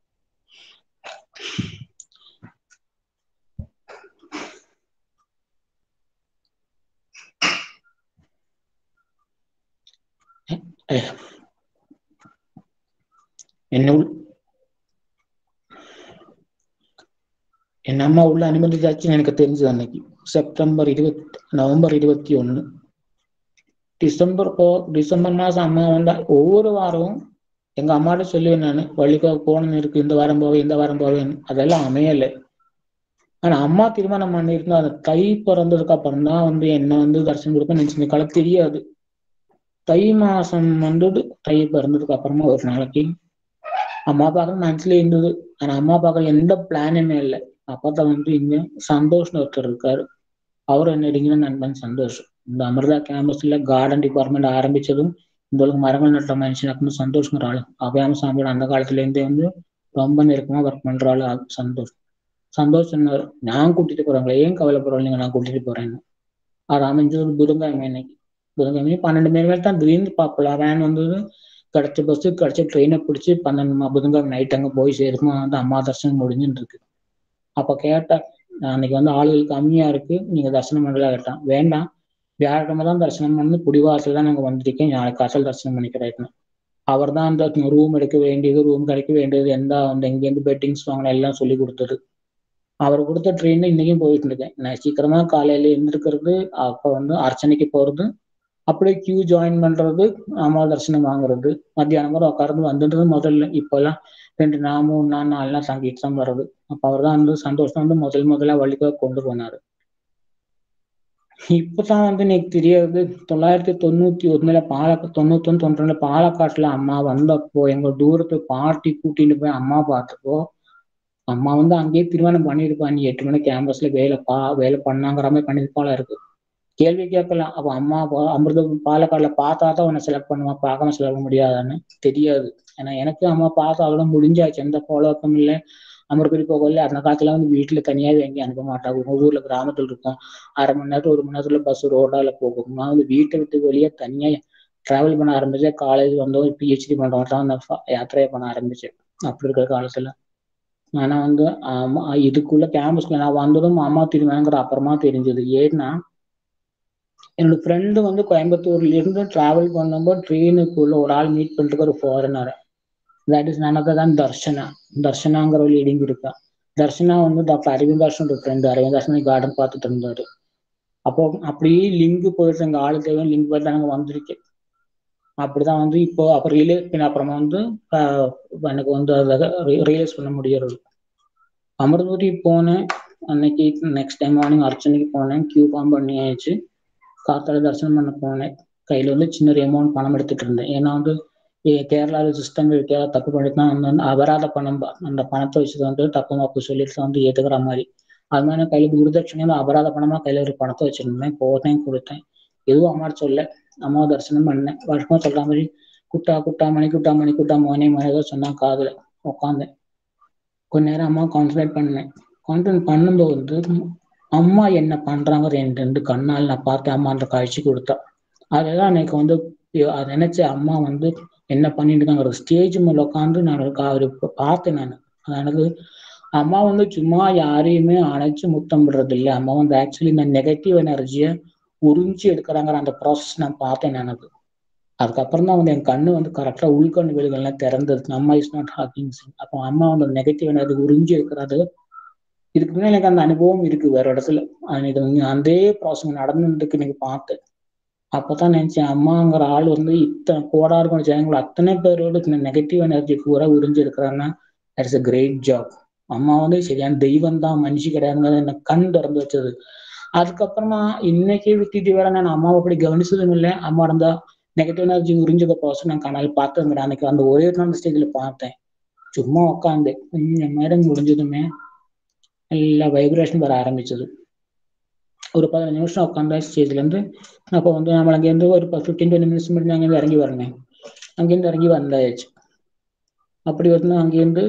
என்ன உள்- என் அம்மா உள்ள அனுமதிச்சாச்சுன்னு எனக்கு தெரிஞ்சது அன்னைக்கு செப்டம்பர் இருபத்தி நவம்பர் இருபத்தி ஒண்ணு டிசம்பர் போ டிசம்பர் மாசம் அம்மா வந்தா ஒவ்வொரு வாரமும் எங்க அம்மாட்ட சொல்லுவேன் நான் வள்ளிக்கா போகணும்னு இருக்கு இந்த வாரம் போவேன் இந்த வாரம் போவேன் அதெல்லாம் அமையலை ஆனா அம்மா திருமணம் பண்ணியிருந்தா அந்த தை பிறந்ததுக்கு அப்புறம் தான் வந்து என்ன வந்து தரிசனம் கொடுப்பேன் நினைச்சு காலம் தெரியாது தை மாசம் வந்துட்டு தை பிறந்ததுக்கு அப்புறமா ஒரு நாளைக்கு அம்மா பார்க்க மனசுல இருந்தது ஆனா அம்மா பார்க்க எந்த பிளானுமே இல்லை அப்பதான் வந்து இங்க சந்தோஷ்னு ஒருத்தர் இருக்காரு அவர் என்ன இடிங்கிற நண்பன் சந்தோஷ் இந்த அமிர்தா கேம்பஸ்ல கார்டன் டிபார்ட்மெண்ட் ஆரம்பிச்சதும் இந்த உலக மரங்கள் நட்ட மனுஷனுக்கு சந்தோஷ்ங்கிற ஆளு அபியாம சாமியோட அந்த காலத்துல இருந்தே வந்து ரொம்ப நெருக்கமா ஒர்க் பண்ற ஆளு ஆ- சந்தோஷ் சந்தோஷ் சொன்னாரு நான் கூட்டிட்டு போறேங்களே ஏன் கவலைப்படுறீங்க நான் கூட்டிட்டு போறேன்னு அது அமைஞ்சது புதன்கிழமை இன்னைக்கு புதன்கிழமை பன்னெண்டு மணி மேல தான் திடீர்னு பார்ப்பல வேன் வந்தது கிடைச்ச பஸ் கிடைச்ச ட்ரெயினை பிடிச்சி பன்னெண்டு ம- புதன்கிழமை நைட் அங்க போய் சேருமா வந்து அம்மா தரிசனம் முடிஞ்சுன்னு இருக்கு அப்ப கேட்டேன் அன்னைக்கு வந்து ஆளுகள் கம்மியா இருக்கு நீங்க தரிசனம் பண்ணலாம் கேட்டான் வேண்டாம் வியாழக்கிழமை தான் தரிசனம் பண்ணி புடிவாசல் தான் நாங்க வந்திருக்கேன் நாளைக்கு அசல் தரிசனம் பண்ணிக்கிறேன் அவர் தான் அந்த ரூம் எடுக்க வேண்டியது ரூம் கிடைக்க வேண்டியது எந்த அந்த எங்கேருந்து பெட்டிங்ஸ் வாங்கணும் எல்லாம் சொல்லி கொடுத்தது அவர் கொடுத்த ட்ரெயின்ல இன்னைக்கும் போயிட்டு இருக்கேன் நான் சீக்கிரமா காலையில எழுந்திருக்கிறது அப்ப வந்து அர்ச்சனைக்கு போறது அப்படியே கியூ ஜாயின் பண்றது அம்மா தரிசனம் வாங்குறது மத்தியானம் வரை உட்கார்ந்து வந்துன்றது முதல்ல இப்பெல்லாம் ரெண்டு நாள் மூணு நாள் நாலு நாள் தங்கிட்டு தான் வர்றது அப்ப அவர் தான் வந்து சந்தோஷம் வந்து முதல் முதல்ல வள்ளிக்காக கொண்டு போனாரு இப்பதான் வந்து எனக்கு தெரியாது தொள்ளாயிரத்தி தொண்ணூத்தி ஒண்ணுல பாலக்கா தொண்ணூத்தி ஒண்ணு தொண்ணூத்தி ரெண்டுல பாலக்காட்டுல அம்மா வந்தப்போ எங்க தூரத்து பார்ட்டி கூட்டிட்டு போய் அம்மா பார்த்தப்போ அம்மா வந்து அங்கேயே திருமணம் பண்ணிருப்பா நீ எட்டு மணி கேம்பஸ்ல வேலை பா வேலை பண்ணாங்கிற மாதிரி பண்ணிருப்பாளா இருக்கு கேள்வி கேட்கலாம் அப்ப அம்மா பா- அமிர்த பாலக்காடுல பார்த்தா தான் உன்னை செலக்ட் பண்ணுவா பார்க்காம செலக்ட் முடியாதான்னு தெரியாது ஏன்னா எனக்கு அம்மா பார்த்தா அவ்வளோ முடிஞ்சாச்சு எந்த ஃபாலோ அப்பும் இல்லை அமிர்தபுரி போகல அந்த காலத்துல வந்து வீட்டுல தனியாவே எங்கேயும் அனுப்ப மாட்டாங்க உங்க ஊர்ல கிராமத்துல இருக்கும் அரை மணி நேரத்துல ஒரு மணி நேரத்துல பஸ் ரோடால போகும் நான் வந்து வீட்டை விட்டு வெளியே தனியா டிராவல் பண்ண ஆரம்பிச்சேன் காலேஜ் வந்தோம் பிஹெச்டி பண்றோம் தான் அந்த ஃப- யாத்திரையை பண்ண ஆரம்பிச்சேன் அப்படி இருக்கிற காலத்துல ஆனா வந்து ஆமா இதுக்குள்ள கேம்பஸ்ல நான் வந்ததும் அம்மா திரும்பிங்கிற அப்புறமா தெரிஞ்சது ஏன்னா என்னோட ஃப்ரெண்டு வந்து கோயம்புத்தூர்ல இருந்து டிராவல் பண்ணும்போது ட்ரெயினுக்குள்ள ஒரு ஆள் மீட் பண்ணிட்டு ஒரு ஃபாரினர் தட் இஸ் நனக்கு தான் தர்ஷனா தர்ஷனாங்கிற ஒரு லீடிங் இருக்கா தர்ஷனா வந்து டாக்டர் அரவிந்தாசன் ஒரு ஃப்ரெண்டு அரவிந்தாசன் கார்டன் பார்த்துட்டு இருந்தாரு அப்போ அப்படியே லிங்க் போயிட்டு எங்க ஆளு தேவை லிங்க் போயிட்டு நாங்க வந்திருக்கேன் அப்படிதான் வந்து இப்போ அப்புறம் ரிலேட் பண்ண அப்புறமா வந்து ஆஹ் எனக்கு வந்து அதை ரியலைஸ் பண்ண முடியறது அமிர்தபுரி போனேன் அன்னைக்கு நெக்ஸ்ட் டைம் மார்னிங் அர்ச்சனைக்கு போனேன் கியூ ஃபார்ம் பண்ணி ஆயிடுச்சு காத்தால தரிசனம் பண்ண போனேன் கையில வந்து சின்ன ஒரு அமௌண்ட் பணம் எடுத்துட்டு இருந்தேன் ஏன்னா வந்து ஏ- கேரளால சிஸ்டம் கேரளா தப்பு பண்ணிட்டு தான் வந்து வந்து அபராத பணம் ப- அந்த பணத்தை வச்சு வந்து தப்பு மாப்பு சொல்லிட்டு தான் வந்து ஏத்துக்கிற மாதிரி அது மாதிரி நான் கையில குருதட்சணை வந்து அபராத பணமா கையில ஒரு பணத்தை வச்சிருந்தேன் போட்டேன் கொடுத்தேன் எதுவும் அம்மா சொல்ல அம்மா தரிசனம் பண்ணேன் வழக்கமா சொல்ற மாதிரி குட்டா குட்டா மணி குட்டா மணி குட்டா மோனே மணி ஏதோ சொன்னா காதுல உட்காந்தேன் கொஞ்ச நேரம் அம்மா கான்சன்ட்ரேட் பண்ணேன் கான்சன்ட்ரேட் பண்ணும்போது வந்து அம்மா என்ன பண்றாங்க ரெண்டு ரெண்டு கண்ணால் நான் பார்த்து அம்மா அந்த காட்சி கொடுத்தா அதெல்லாம் எனக்கு வந்து ஐயோ, அதை நினைச்ச அம்மா வந்து என்ன பண்ணிட்டு இருக்காங்க ஒரு ஸ்டேஜ் மேல உட்காந்து நான் ஒரு கா- ஒரு பார்த்தேன் நான் எனக்கு அம்மா வந்து சும்மா யாரையுமே அணைச்சு முத்தம் விடுறது இல்லை அம்மா வந்து ஆக்சுவலி இந்த நெகட்டிவ் எனர்ஜியை உறிஞ்சி எடுக்கிறாங்கிற அந்த ப்ராசஸ் நான் பார்த்தேன் எனக்கு அதுக்கப்புறம் தான் வந்து என் கண்ணு வந்து கரெக்டா உள்கண்ணு வெளிகள்லாம் திறந்தது அம்மா இஸ் நாட் ஹாக்கிங் அப்போ அம்மா வந்து நெகட்டிவ் எனர்ஜி உறிஞ்சி எடுக்கிறது இதுக்கு முன்னாடி எனக்கு அந்த அனுபவம் இருக்கு வேற இடத்துல அது இது வந்து அதே ப்ராசஸ் நடந்துருக்கு எனக்கு பார்த்தேன் அப்பதான் நினைச்சேன் அம்மாங்கிற ஆள் வந்து இத்தனை கோடாறு கொண்ட ஜனங்கள் அத்தனை பேரோட இந்த நெகட்டிவ் எனர்ஜி பூரா உறிஞ்சு இருக்கிறாங்கன்னா இட்ஸ் a கிரேட் ஜாப் அம்மா வந்து சரியான தெய்வம் தான் மனுஷி கிடையாதுங்கிறது என்ன கண் திறந்து வச்சது அதுக்கப்புறமா இன்னைக்கே விட்டுட்டு வேற நான் அம்மாவை அப்படி கவனிச்சதும் இல்லை அம்மா இருந்தா நெகட்டிவ் எனர்ஜி உறிஞ்சத ப்ராசஸ் நான் கண்ணால் பார்த்தேன் அன்னைக்கு அந்த ஒரே நாள் ஸ்டேஜ்ல பார்த்தேன் சும்மா உட்காந்து கொஞ்சம் நேரம் முடிஞ்சதுமே எல்லா வைப்ரேஷன் வர ஆரம்பிச்சது ஒரு பதினஞ்சு நிமிஷம் உட்காந்தா ஸ்டேஜ்லேருந்து அப்போ வந்து நம்ம அங்கேருந்து ஒரு ஃபிஃப்டீன் டுவெண்ட்டி மினிட்ஸ் முன்னாடி அங்கேருந்து இறங்கி வரணும் அங்கேருந்து இறங்கி வந்தாச்சு அப்படி வந்து அங்கேருந்து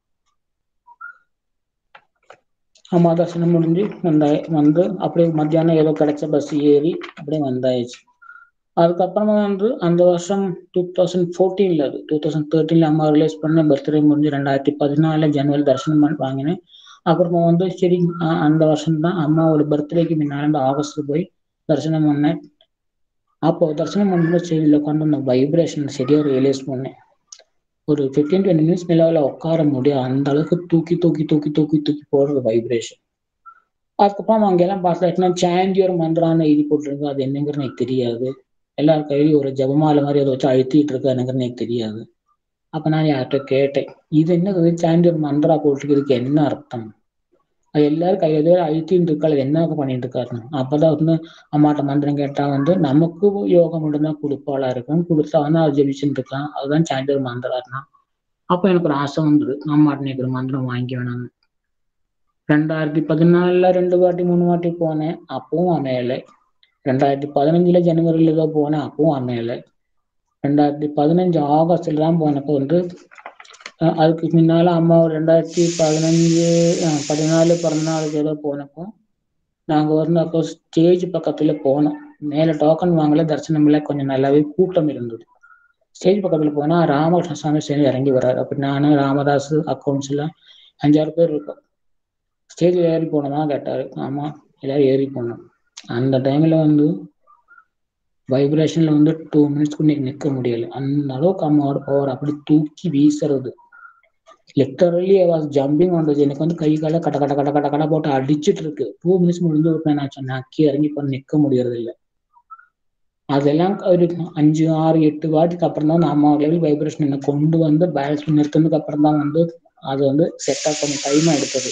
அம்மா தரிசனம் முடிஞ்சு வந்தா வந்து அப்படியே மத்தியானம் ஏதோ கிடைச்ச பஸ் ஏறி அப்படியே வந்தாச்சு அதுக்கப்புறமா வந்து அந்த வருஷம் டூ தௌசண்ட் ஃபோர்டீன்ல அது டூ தௌசண்ட் தேர்ட்டீன்ல அம்மா ரிலீஸ் பண்ண பர்த்டே முடிஞ்சு ரெண்டாயிரத்தி பதினாலுல ஜனவரி தரிசனம் பண்ணி வாங்கினேன் அப்புறமா வந்து சரி அ- அந்த வருஷம் தான் அம்மாவோட பர்த்டேக்கு முன்னால இந்த ஆகஸ்ட்ல போய் தரிசனம் பண்ணேன் அப்போ தரிசனம் பண்ணும்போது சரி உட்காந்து அந்த வைப்ரேஷன் சரியா ரியலைஸ் பண்ணேன் ஒரு ஃபிஃப்டீன் டுவெண்ட்டி மினிட்ஸ் நிலவில் உட்கார முடியாது அந்த அளவுக்கு தூக்கி தூக்கி தூக்கி தூக்கி தூக்கி போடுறது வைப்ரேஷன் அதுக்கப்புறம் அங்கெல்லாம் பார்த்தா சாண்டியோர் மந்திரான்னு எழுதி போட்டிருக்கு அது என்னங்கிறது எனக்கு தெரியாது எல்லார் கையிலையும் ஒரு ஜபமாலை மாதிரி அதை வச்சு அழுத்திட்டு இருக்கா என்னங்கிறது எனக்கு தெரியாது அப்ப நான் யார்கிட்ட கேட்டேன் இது என்னது சாண்டியோர் மந்திரா போட்டிருக்கு இதுக்கு என்ன அர்த்தம் அது எல்லாரும் கையில ஏதோ அழுத்தின்னு இருக்கா அது என்ன பண்ணிட்டு இருக்காருன்னு அப்பதான் வந்து அம்மாட்ட மந்திரம் கேட்டா வந்து நமக்கு யோகம் மட்டும்தான் கொடுப்பாளா இருக்கும் கொடுத்தா வந்து அது ஜெபிச்சுட்டு இருக்கலாம் அதுதான் சாண்டியோர் மந்திராருனா அப்ப எனக்கு ஒரு ஆசை வந்தது அம்மாட்ட நீ ஒரு மந்திரம் வாங்கி வேணாம் ரெண்டாயிரத்தி பதினாலுல ரெண்டு வாட்டி மூணு வாட்டி போனேன் அப்பவும் அமையலை ரெண்டாயிரத்தி பதினஞ்சுல ஜனவரியில ஏதோ போனேன் அப்பவும் அமையலை ரெண்டாயிரத்தி பதினஞ்சு ஆகஸ்ட்ல தான் போனப்போ வந்து அஹ் அதுக்கு முன்னால அம்மா ஒரு ரெண்டாயிரத்தி பதினஞ்சு அஹ் பதினாலு பதினாலுக்கு ஏதோ போனப்போ நாங்க வந்து அப்போ ஸ்டேஜ் பக்கத்துல போனோம் மேல டோக்கன் வாங்கல தரிசனம் இல்லை கொஞ்சம் நல்லாவே கூட்டம் இருந்தது ஸ்டேஜ் பக்கத்துல போனா ராமகிருஷ்ண சாமி சேர்ந்து இறங்கி வர்றாரு அப்படி நானு ராமதாஸ் அக்கௌண்ட்ஸ் எல்லாம் அஞ்சாறு பேர் இருக்கோம் ஸ்டேஜ்ல ஏறி போனதா கேட்டாரு ஆமா எல்லாரும் ஏறி போனோம் அந்த டைம்ல வந்து வைப்ரேஷன்ல வந்து டூ மினிட்ஸ்க்கு நீங்க நிக்க முடியல அந்த அளவுக்கு அம்மாவோட பவர் அப்படி தூக்கி வீசுறது லிட்டரலி வாஸ் ஜம்பிங் வந்தது எனக்கு வந்து கை கால கட்ட கட்ட கட்ட கட்ட கட்ட போட்டு அடிச்சிட்டு இருக்கு டூ மினிட்ஸ் முடிஞ்சு ஒரு நான் சொன்னேன் அக்கி இறங்கி பண்ண நிக்க முடியறது இல்ல அதெல்லாம் ஒரு அஞ்சு ஆறு எட்டு வாட்டிக்கு அப்புறம் தான் அம்மா லெவல் வைப்ரேஷன் என்ன கொண்டு வந்து பேலன்ஸ் பண்ணி நிறுத்தினதுக்கு அப்புறம் தான் வந்து அது வந்து செட் ஆக கொஞ்சம் டைம் எடுத்தது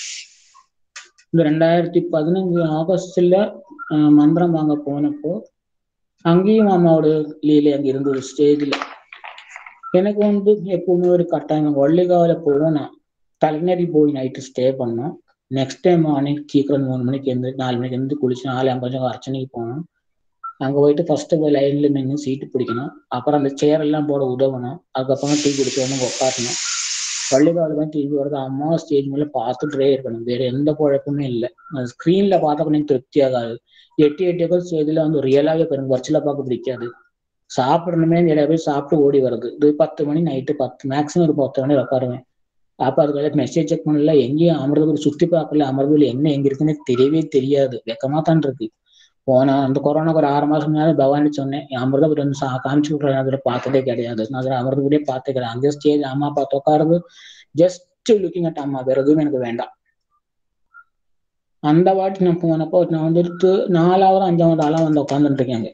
இந்த ரெண்டாயிரத்தி பதினஞ்சு ஆகஸ்ட்ல அஹ், மந்திரம் வாங்க போனப்போ அங்கேயும் அம்மாவோட லீலை அங்க இருந்தது ஸ்டேஜ்ல எனக்கு வந்து எப்பவுமே ஒரு கட்டாயம் ஒல்லிகாவில போனா தலைநரி போய் நைட்டு ஸ்டே பண்ணோம் நெக்ஸ்ட் டைம் மார்னிங் சீக்கிரம் மூணு மணிக்கு இருந்து நாலு மணிக்கு இருந்து குளிச்சு நாலு ஐம்பது அர்ச்சனைக்கு போனோம் அங்க போயிட்டு ஃபர்ஸ்ட் போய் லைன்ல நின்று சீட்டு பிடிக்கணும் அப்புறம் அந்த சேர் எல்லாம் போட உதவணும் அதுக்கப்புறம் டீ குடிச்சு வந்து உட்காரணும் பள்ளிக்கால தான் டிவி வருது அம்மா ஸ்டேஜ் மேல பார்த்துட்டே இருக்கணும் வேற எந்த குழப்பமே இல்லை ஸ்கிரீன்ல பார்த்தா கொஞ்சம் திருப்தி ஆகாது எட்டி எட்டியக்கள் ஸ்டேஜ்ல வந்து ரியலாவே பாருங்க வர்ச்சுவலா பார்க்க பிடிக்காது சாப்பிடணுமே நிறைய பேர் சாப்பிட்டு ஓடி வருது இது பத்து மணி நைட்டு பத்து மேக்ஸிமம் ஒரு பத்து மணி உட்காருவேன் அப்ப அதுக்கு மெசேஜ் செக் பண்ணல எங்கேயும் அமிர்தபுரி சுத்தி பார்க்கல அமிர்தபுரி என்ன எங்க இருக்குன்னு தெரியவே தெரியாது வெக்கமா தான் இருக்கு போன அந்த கொரோனாக்கு ஒரு ஆறு மாசம் முன்னாடி பவானி சொன்னேன் அமிர்தபுரி வந்து சா- காமிச்சு விட்றேன் அதுல பார்த்ததே கிடையாது நான் அதுல அமிர்தபுரியே பார்த்தே கிடையாது அங்கே ஸ்டேஜ் அம்மா பார்த்து உட்காருது ஜஸ்ட் லுக்கிங் அட் அம்மா வேற எதுவும் எனக்கு வேண்டாம் அந்த வாட்டி நான் போனப்போ நான் வந்துட்டு நாலாவது அஞ்சாவது ஆளா வந்து உட்காந்துட்டு இருக்கேங்க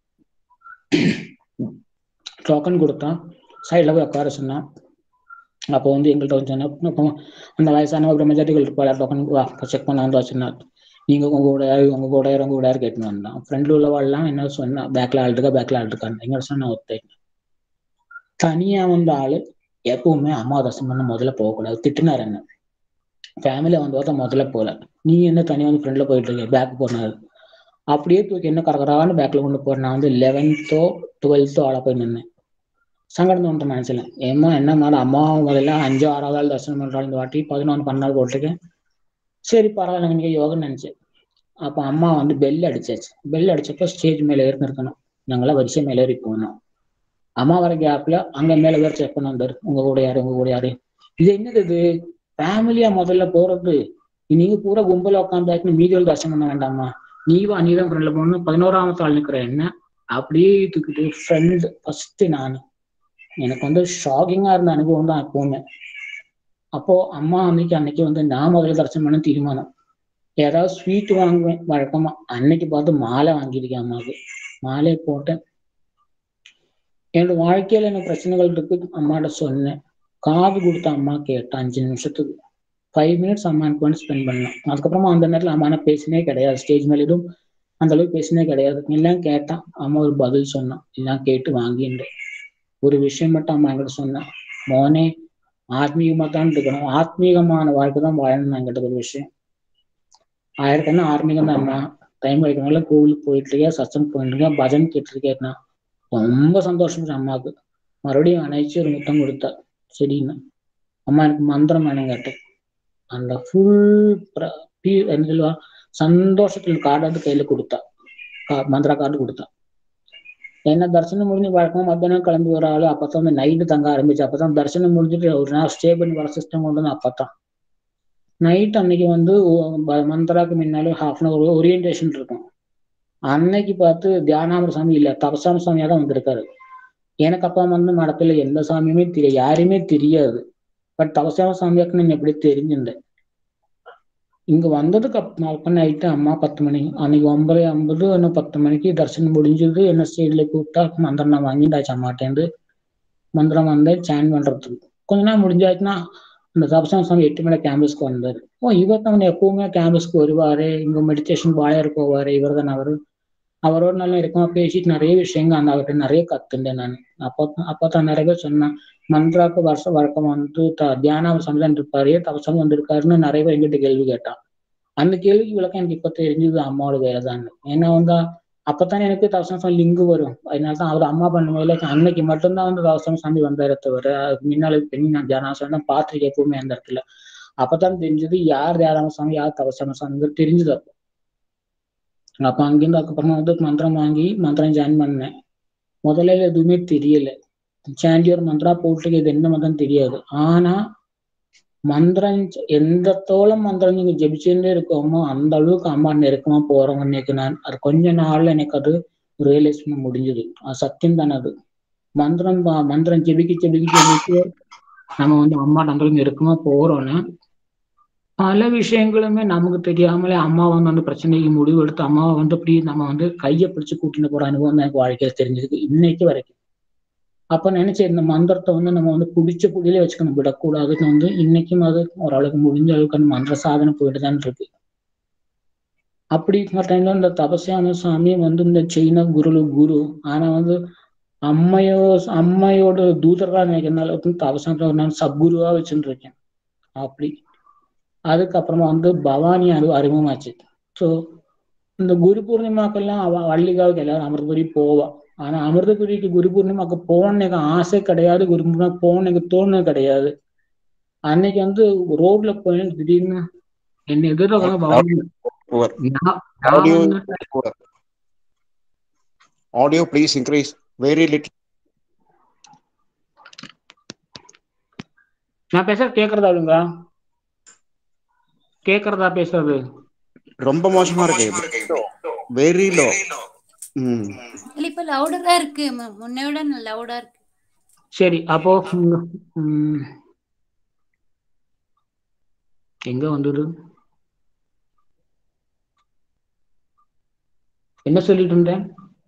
டோக்கன் கொடுத்தான் சைடில் போய் உட்கார சொன்னான் அப்போ வந்து எங்கள்கிட்ட வந்து சொன்னா அப்போ அந்த வயசான பிரம்மச்சாரிகள் இருப்பாள் டோக்கன் செக் பண்ண வந்து வச்சிருந்தார் நீங்க உங்க கூட யாரு உங்க கூட யாரு உங்க கூட யாரு கேட்டுன்னு வந்தான் ஃப்ரெண்ட்ல உள்ளவாள்லாம் என்ன சொன்னா பேக்ல ஆள் இருக்கா பேக்ல ஆள் இருக்கான்னு எங்க சொன்னா ஒருத்தன் தனியா வந்த ஆளு எப்பவுமே அம்மா தசம் பண்ண முதல்ல போகக்கூடாது திட்டினார் என்ன ஃபேமிலியை வந்து பார்த்தா முதல்ல போல நீ என்ன தனியா வந்து ஃப்ரெண்ட்ல போயிட்டு இருக்க பேக் போனாரு அப்படியே தூக்கி என்ன கரகரான்னு பேக்ல கொண்டு போறேன் நான் வந்து லெவன்த்தோ டுவெல்த்தோ ஆளா போய் நின்னேன் சங்கடம் தோன்ற மனசுல ஏம்மா என்ன மேடம் அம்மா முதல்ல அஞ்சு ஆறாவது ஆள் தரிசனம் பண்றாள் இந்த வாட்டி பதினொன்று பன்னெண்டு போட்டிருக்கேன் சரி பரவாயில்ல நீங்க யோகன்னு நினைச்சேன் அப்ப அம்மா வந்து பெல் அடிச்சாச்சு பெல் அடிச்சப்போ ஸ்டேஜ் மேல ஏறி இருக்கணும் நாங்களாம் வரிசை மேல ஏறி போனோம் அம்மா வர கேப்ல அங்க மேல வேற செக் பண்ண வந்தாரு உங்க கூட யாரு உங்க கூட யாரு இது என்னது இது ஃபேமிலியா முதல்ல போறது நீங்க பூரா கும்பல உட்காந்தாச்சு மீதியோட தரிசனம் பண்ண வேண்டாமா நீ வா நீ தான் ஃப்ரெண்ட்ல போகணும் பதினோராமத்து ஆள் நிக்கிற என்ன அப்படியே தூக்கிட்டு ஃப்ரெண்ட் ஃபர்ஸ்ட் நான் எனக்கு வந்து ஷாக்கிங்கா இருந்த அனுபவம் தான் எப்பவுமே அப்போ அம்மா அன்னைக்கு அன்னைக்கு வந்து நான் முதல்ல தரிசனம் பண்ண தீர்மானம் ஏதாவது ஸ்வீட் வாங்குவேன் வழக்கமா அன்னைக்கு பார்த்து மாலை வாங்கியிருக்கேன் அம்மாவுக்கு மாலை போட்டேன் என்னோட வாழ்க்கையில எனக்கு பிரச்சனைகள் இருக்கு அம்மாட்ட சொன்னேன் காது கொடுத்த அம்மா கேட்டேன் அஞ்சு நிமிஷத்துக்கு ஃபைவ் மினிட்ஸ் அம்மா எனக்கு வந்து ஸ்பெண்ட் பண்ணேன் அதுக்கப்புறமா அந்த நேரத்துல அம்மா நான் பேசினே கிடையாது ஸ்டேஜ் மேல எதுவும் அந்த அளவுக்கு பேசினே கிடையாது எல்லாம் கேட்டான் அம்மா ஒரு பதில் சொன்னான் எல்லாம் கேட்டு வாங்கின்றேன் ஒரு விஷயம் மட்டும் அம்மா என்கிட்ட சொன்னான் மோனே ஆத்மீகமா தான் இருக்கணும் ஆத்மீகமான வாழ்க்கை தான் வாழணும் நான் கேட்டது ஒரு விஷயம் ஆயிரக்கண்ணா ஆத்மீகம் தான் டைம் கிடைக்கனால கோவிலுக்கு போயிட்டு இருக்கேன் சத்சங் போயிட்டு இருக்கேன் பஜன் கேட்டு இருக்கேன்னா ரொம்ப சந்தோஷம் அம்மாவுக்கு மறுபடியும் அணைச்சு ஒரு முத்தம் கொடுத்தா சரின்னு அம்மா எனக்கு மந்திரம் வேணும் கேட்டேன் அந்த ஃபுல் என்ன சொல்லுவா சந்தோஷத்துல கார்டு வந்து கையில கொடுத்தா கா- மந்திர கார்டு கொடுத்தா என்ன தரிசனம் முடிஞ்சு வழக்கமா மத்தியானம் கிளம்பி வர ஆளு அப்பதான் வந்து நைட்டு தங்க ஆரம்பிச்சு அப்பதான் தரிசனம் முடிஞ்சுட்டு ஒரு நாள் ஸ்டே பண்ணி வர சிஸ்டம் கொண்டு வந்து அப்பதான் நைட் அன்னைக்கு வந்து ஒ- ப- மந்திராக்கு முன்னால ஹாஃப் அன் அவர் ஓரியன்டேஷன் இருக்கும் அன்னைக்கு பார்த்து தியானாமர சாமி இல்ல தபசாம சாமியா தான் வந்திருக்காரு எனக்கு அப்பா வந்து மடத்துல எந்த சாமியுமே தெரியாது யாரையுமே தெரியாது பட் தவசாம சாமியாக்குன்னு எப்படி தெரிஞ்சிருந்தேன் இங்க வந்ததுக்கு அப்புறம் நைட்டு அம்மா பத்து மணி அன்னைக்கு ஒன்பது ஐம்பது இன்னும் பத்து மணிக்கு தரிசனம் முடிஞ்சது என்ன ஸ்டேஜ்ல கூப்பிட்டா மந்திரம் நான் வாங்கிட்டாச்சு அம்மாட்டேந்து மந்திரம் வந்தேன் சேன் பண்றதுக்கு கொஞ்ச நாள் முடிஞ்சாச்சுன்னா அந்த தபசாம சாமி எட்டு மணி கேம்பஸ்க்கு வந்தாரு ஓ இவர் தான் எப்பவுமே கேம்பஸ்க்கு வருவாரு இங்க மெடிடேஷன் பாயர் போவாரு இவர் தான் அவரு அவரோட நல்லா இருக்கமா பேசிட்டு நிறைய விஷயங்கள் அந்த அவர்கிட்ட நிறைய கத்துண்டேன் நான் அப்போ அப்போ தான் நிறைய பேர் சொன்னேன் மந்த்ராக்கு வருஷ வழக்கம் வந்து த- தியானம் சமைதான் இருப்பாரு தவசம் வந்திருக்காருன்னு நிறைய பேர் எங்கிட்ட கேள்வி கேட்டான் அந்த கேள்விக்கு விளக்கம் எனக்கு இப்ப தெரிஞ்சது அம்மாவோட வேலை தான் ஏன்னா வந்து அப்பதான் எனக்கு தவசம் சாமி லிங்கு வரும் அதனால தான் அவர் அம்மா பண்ண மேல அன்னைக்கு மட்டும்தான் வந்து தவசம் சாமி வந்தாரே தவிர அதுக்கு முன்னால பெண் நான் தியானம் தான் பார்த்துருக்கேன் எப்பவுமே அந்த இடத்துல அப்பதான் தெரிஞ்சது யார் தியானம் சாமி யார் தவசம் சாமி தெரிஞ்சது அப்போ அப்ப அங்கிருந்து அதுக்கப்புறமா வந்து மந்திரம் வாங்கி மந்திரம் ஜாயின் பண்ணேன் முதல்ல எதுவுமே தெரியல சாண்டியோர் மந்திரா போட்டு இது என்ன மந்திரம் தெரியாது ஆனா மந்திரம் ஜ- எந்த தோளம் மந்திரம் நீங்க ஜெபிச்சுட்டே இருக்கோமோ அந்த அளவுக்கு அம்மா நெருக்கமா போறவங்க இன்னைக்கு நான் அது கொஞ்ச நாள்ல எனக்கு அது ரியலைஸ் பண்ண முடிஞ்சது அது சத்தியம் தானே அது மந்திரம் பா- மந்திரம் ஜெபிக்க ஜெபிக்க ஜெபிக்க நம்ம வந்து அம்மா அந்த அளவுக்கு நெருக்கமா போறோம்னா பல விஷயங்களுமே நமக்கு தெரியாமலே அம்மா வந்து அந்த பிரச்சனைக்கு முடிவு எடுத்து அம்மாவை வந்து அப்படி நம்ம வந்து கையை பிடிச்சு கூட்டிட்டு போற அனுபவம் தான் எனக்கு வாழ்க்கையில தெரிஞ்சது இன்னைக்கு வரைக்கும் அப்ப நினைச்சேன் இந்த மந்திரத்தை வந்து நம்ம வந்து பிடிச்ச புடியிலே வச்சுக்கணும் விடக்கூடாதுன்னு வந்து இன்னைக்கும் அது ஓரளவுக்கு முடிஞ்ச அளவுக்கு அந்த மந்திர சாதனை போயிட்டு தான் இருக்கு அப்படி இருக்கிற டைம்ல இந்த தபசியான சாமி வந்து இந்த சைனா குரு குரு ஆனா வந்து அம்மையோ அம்மையோட தூதரா நினைக்கிறதுனால வந்து தபசான நான் சப்குருவா வச்சுட்டு இருக்கேன் அப்படி அதுக்கப்புறமா வந்து பவானி அறி அறிமுகமாச்சு ஸோ இந்த குரு பூர்ணிமாக்கெல்லாம் அவ வள்ளிகாவுக்கு எல்லாரும் அமிர்தபுரி போவா ஆனா அமிர்தபுரிக்கு குரு பூர்ணிமாக்கு போகணுன்னு எனக்கு ஆசை கிடையாது குரு பூர்ணிமா போகணுன்னு எனக்கு தோணுது கிடையாது அன்னைக்கு வந்து ரோட்ல போய் திடீர்னு என்ன எதிர்க்க பவானி
Poor.
நான் நான்
Audio
வந்து
is poor. Audio, please increase very little.
நான் பேசுறது கேக்குறதா அவளுங்க கேக்குறதா பேசுறது
ரொம்ப மோசமா இருக்கு வெரி லோ ம்
இல்ல இப்ப லவுடரா இருக்கு மு- முன்னை விட லவுடா இருக்கு
சரி அப்போ ம், ம், எங்க வந்தது என்ன சொல்லிட்டு இருந்தேன்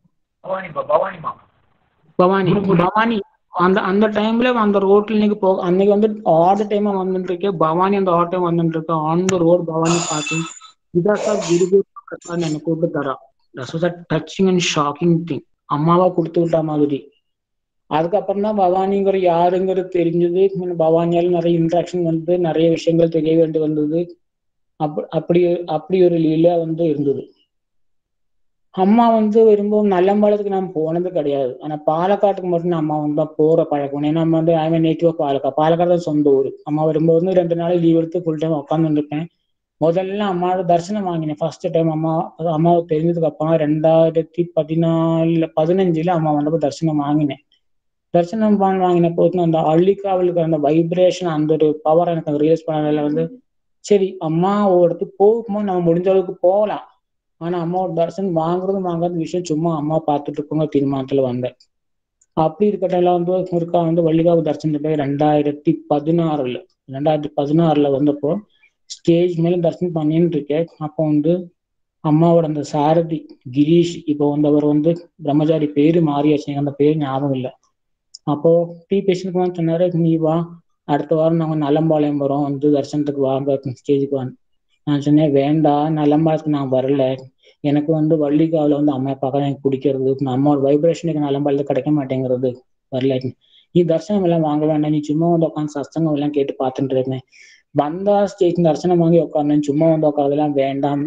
பவானி பவானி அந்த அந்த டைம்ல அந்த ரோட்ல இன்னைக்கு போ அன்னைக்கு வந்து ஆட் டைமா வந்துட்டு இருக்கேன் பவானி அந்த ஆட் டைம் வந்துட்டு இருக்கு ஆன் த ரோட் பவானி பார்த்தேன் இதா சார் குருகு எனக்கு கூப்பிட்டு தரா that was a touching and shocking thing அம்மாவா கொடுத்து விட்டா மாதிரி அதுக்கப்புறம் தான் பவானிங்கிற யாருங்கிறது தெரிஞ்சது இன்னும் பவானியால நிறைய இன்ட்ராக்ஷன் வந்து நிறைய விஷயங்கள் தெரிய வேண்டி வந்தது அப்ப அப்படி அப்படி ஒரு லீலா வந்து இருந்தது அம்மா வந்து வரும்போது நல்லம்பாளத்துக்கு நான் போனது கிடையாது ஆனா பாலக்காட்டுக்கு மட்டும் நான் அம்மா வந்து போற பழக்கம் ஏன்னா நம்ம வந்து ஐ நேட்டிவா பாலக்காடு பாலக்காடு தான் சொந்த ஊர் அம்மா வரும்போது வந்து ரெண்டு நாள் லீவ் எடுத்து ஃபுல் டைம் உட்காந்துருப்பேன் முதல்ல அம்மாவோட தரிசனம் வாங்கினேன் ஃபர்ஸ்ட் டைம் அம்மா அம்மாவை தெரிஞ்சதுக்கு அப்புறம் ரெண்டாயிரத்தி பதினாலுல பதினஞ்சுல அம்மா வந்தப்போ தரிசனம் வாங்கினேன் தரிசனம் பண்ண வாங்கின போது அந்த அள்ளிக்காவலுக்கு அந்த வைப்ரேஷன் அந்த ஒரு பவர் எனக்கு ரியலைஸ் பண்ணதில் வந்து சரி அம்மா ஒரு இடத்துக்கு போகும்போது நம்ம முடிஞ்ச அளவுக்கு போகலாம் ஆனா அம்மாவோட தரிசனம் வாங்குறது வாங்காத விஷயம் சும்மா அம்மா பார்த்துட்டு இருக்கோங்க தீர்மானத்துல வந்தேன் அப்படி இருக்கட்டும் வந்து ஒருக்கா வந்து வள்ளிகாவு தரிசனம் போய் ரெண்டாயிரத்தி பதினாறுல ரெண்டாயிரத்தி பதினாறுல வந்தப்போ ஸ்டேஜ் மேல தரிசனம் பண்ணிட்டு இருக்கேன் அப்போ வந்து அம்மாவோட அந்த சாரதி கிரீஷ் இப்போ வந்து அவர் வந்து பிரம்மச்சாரி பேரு மாறியாச்சு எனக்கு அந்த பேர் ஞாபகம் இல்லை அப்போ டீ பேஷண்ட்க்கு வந்து சொன்னாரு நீ வா அடுத்த வாரம் நாங்க நலம்பாளையம் வரோம் வந்து தரிசனத்துக்கு வாங்க ஸ்டேஜுக்கு வாங்க நான் சொன்னேன் வேண்டாம் நலம்பாளத்துக்கு நான் வரல எனக்கு வந்து வள்ளிக்காவில் வந்து அம்மா பார்க்க எனக்கு பிடிக்கிறது அம்மாவோட வைப்ரேஷன் எனக்கு நலம்பாளத்துக்கு கிடைக்க மாட்டேங்கிறது வரல நீ தரிசனம் எல்லாம் வாங்க வேண்டாம் நீ சும்மா வந்து உட்காந்து சஸ்தங்கம் எல்லாம் கேட்டு பார்த்துட்டு இருந்தேன் வந்தா ஸ்டேஜ் தரிசனம் வாங்கி உட்காரணும் சும்மா வந்து உட்காரதெல்லாம் வேண்டாம்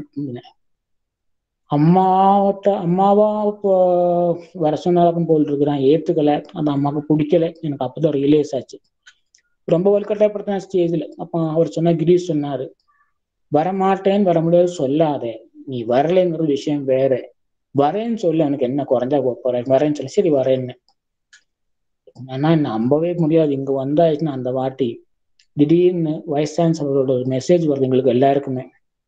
அம்மாவட்ட அம்மாவா இப்போ வர சொன்னாலும் போல் இருக்கிறான் ஏத்துக்கல அந்த அம்மாவுக்கு பிடிக்கல எனக்கு அப்பதான் ரியலைஸ் ஆச்சு ரொம்ப வலுக்கட்டாயப்படுத்தின ஸ்டேஜ்ல அப்ப அவர் சொன்ன கிரீஷ் சொன்னாரு வரமாட்டேன்னு வர முடியாது சொல்லாதே நீ வரலைங்கிற விஷயம் வேற வரேன்னு சொல்லு எனக்கு என்ன குறைஞ்சா போறேன் வரேன்னு சொல்லி சரி வரேன்னு ஆனா நம்பவே முடியாது இங்க வந்தாச்சுன்னா அந்த வாட்டி திடீர்னு வைஸ் சான்சலரோட ஒரு மெசேஜ் வருது எங்களுக்கு எல்லாருக்குமே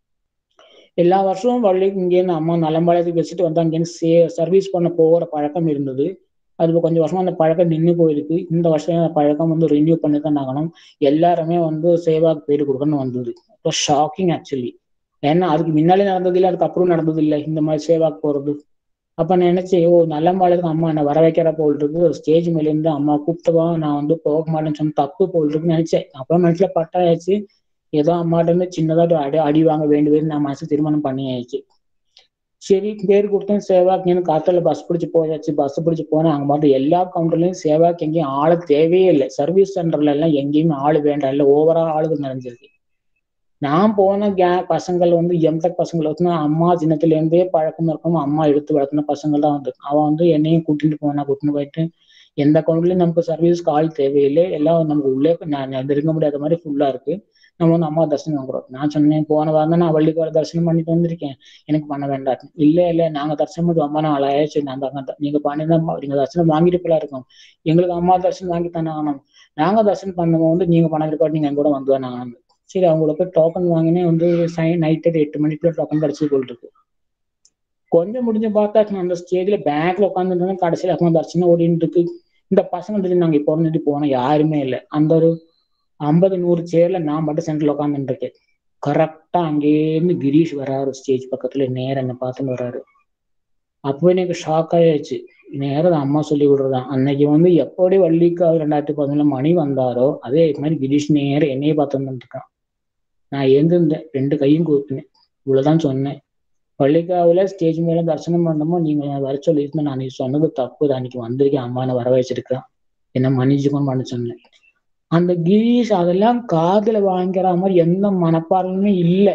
எல்லா வருஷமும் வள்ளி இங்கேருந்து அம்மா நலம்பாளையத்துக்கு வச்சுட்டு வந்து அங்கேருந்து சே சர்வீஸ் பண்ண போகிற பழக்கம் இருந்தது அது கொஞ்சம் வருஷமா அந்த பழக்கம் நின்று போயிருக்கு இந்த வருஷம் அந்த பழக்கம் வந்து ரினியூ பண்ணி தான் ஆகணும் எல்லாருமே வந்து சேவாக்கு பேர் கொடுக்கணும்னு வந்தது இப்போ ஷாக்கிங் ஆக்சுவலி ஏன்னா அதுக்கு முன்னாலே நடந்தது இல்லை அதுக்கு அப்புறம் நடந்தது இல்லை இந்த மாதிரி சேவாக்கு போறது அப்ப நான் நினைச்சேன் ஓ நல்லம்பாளையத்துக்கு அம்மா என்ன வர வைக்கிற போல் இருக்கு ஸ்டேஜ் மேல இருந்து அம்மா கூப்பிட்டவா நான் வந்து போக மாட்டேன்னு சொன்ன தப்பு போல் இருக்குன்னு நினைச்சேன் அப்புறம் மனசுல பட்டாயாச்சு ஏதோ அம்மாட்ட இருந்து சின்னதா அடி அடி வாங்க வேண்டியது நான் மனசு திருமணம் பண்ணியாச்சு சரி பேர் கொடுத்தேன் சேவாக்கின்னு காத்தால பஸ் பிடிச்சு போயாச்சு பஸ் பிடிச்சு போனேன் அங்க மட்டும் எல்லா கவுண்டர்லயும் சேவாக்கு எங்கேயும் ஆளு தேவையே இல்லை சர்வீஸ் சென்டர்ல எல்லாம் எங்கேயுமே ஆளு வேண்டாம் இல்லை ஓவரா ஆளுகள் நிறைஞ்சிருக்கு நான் போன கே பசங்கள் வந்து எம்டெக் பசங்களை வந்து அம்மா சின்னத்துல இருந்தே பழக்கம் இருக்கும் அம்மா எடுத்து வளர்த்தின பசங்கள் தான் வந்து அவன் வந்து என்னையும் கூட்டிட்டு போனா கூட்டிட்டு போயிட்டு எந்த கவுண்டர்லயும் நமக்கு சர்வீஸ் கால் தேவையில்லை எல்லாம் நமக்கு உள்ளே நான் நெருங்க முடியாத மாதிரி ஃபுல்லா இருக்கு நம்ம வந்து அம்மா தரிசனம் வாங்குறோம் நான் சொன்னேன் போன வாரம் தான் நான் வள்ளிக்கார தரிசனம் பண்ணிட்டு வந்திருக்கேன் எனக்கு பண்ண வேண்டாம் இல்ல இல்ல நாங்க தரிசனம் பண்ணி அம்மா நான் ஆயாச்சு நான் தான் நீங்க பண்ணிதான் நீங்க தரிசனம் வாங்கிட்டு போல இருக்கும் எங்களுக்கு அம்மா தரிசனம் வாங்கி தானே ஆகணும் நாங்க தரிசனம் பண்ணுவோம் வந்து நீங்க பண்ண இருக்காது நீங்க என் கூட வந்து தானே ஆகணும் சரி அவங்கள போய் டோக்கன் வாங்கினே வந்து நைட்டு எட்டு மணிக்குள்ள டோக்கன் கிடைச்சி போல் இருக்கு கொஞ்சம் முடிஞ்ச பார்த்தா அந்த ஸ்டேஜ்ல பேங்க்ல உட்காந்துருந்தோம் கடைசியில் அம்மா தரிசனம் ஓடிட்டு இருக்கு இந்த பசங்க நாங்க இப்போ வந்துட்டு போனோம் யாருமே இல்லை அந்த ஒரு ஐம்பது நூறு சேர்ல நான் மட்டும் சென்டர்ல உட்காந்துட்டு இருக்கேன் கரெக்டா அங்கேருந்து கிரீஷ் வராரு ஸ்டேஜ் பக்கத்துல நேரம் என்ன பார்த்துன்னு வராரு அப்போ எனக்கு ஷாக் ஆயாச்சு நேரம் அம்மா சொல்லி விடுறதான் அன்னைக்கு வந்து எப்படி வள்ளிக்கா ரெண்டாயிரத்தி பதினொன்று மணி வந்தாரோ அதே மாதிரி கிரீஷ் நேரம் என்னையே பார்த்துட்டு இருக்கான் நான் எழுந்திருந்தேன் ரெண்டு கையும் கூப்பினேன் இவ்வளவுதான் சொன்னேன் பள்ளிக்காவில ஸ்டேஜ் மேல தரிசனம் பண்ணமோ நீங்க வர சொல்லியிருந்தா நான் நீ சொன்னது தப்பு அன்னைக்கு வந்திருக்கேன் அம்மா வர வச்சிருக்கேன் என்ன மன்னிச்சுக்கோன்னு பண்ண சொன்னேன் அந்த கிரீஷ் அதெல்லாம் காதுல வாங்கிற மாதிரி எந்த மனப்பான்மையுமே இல்லை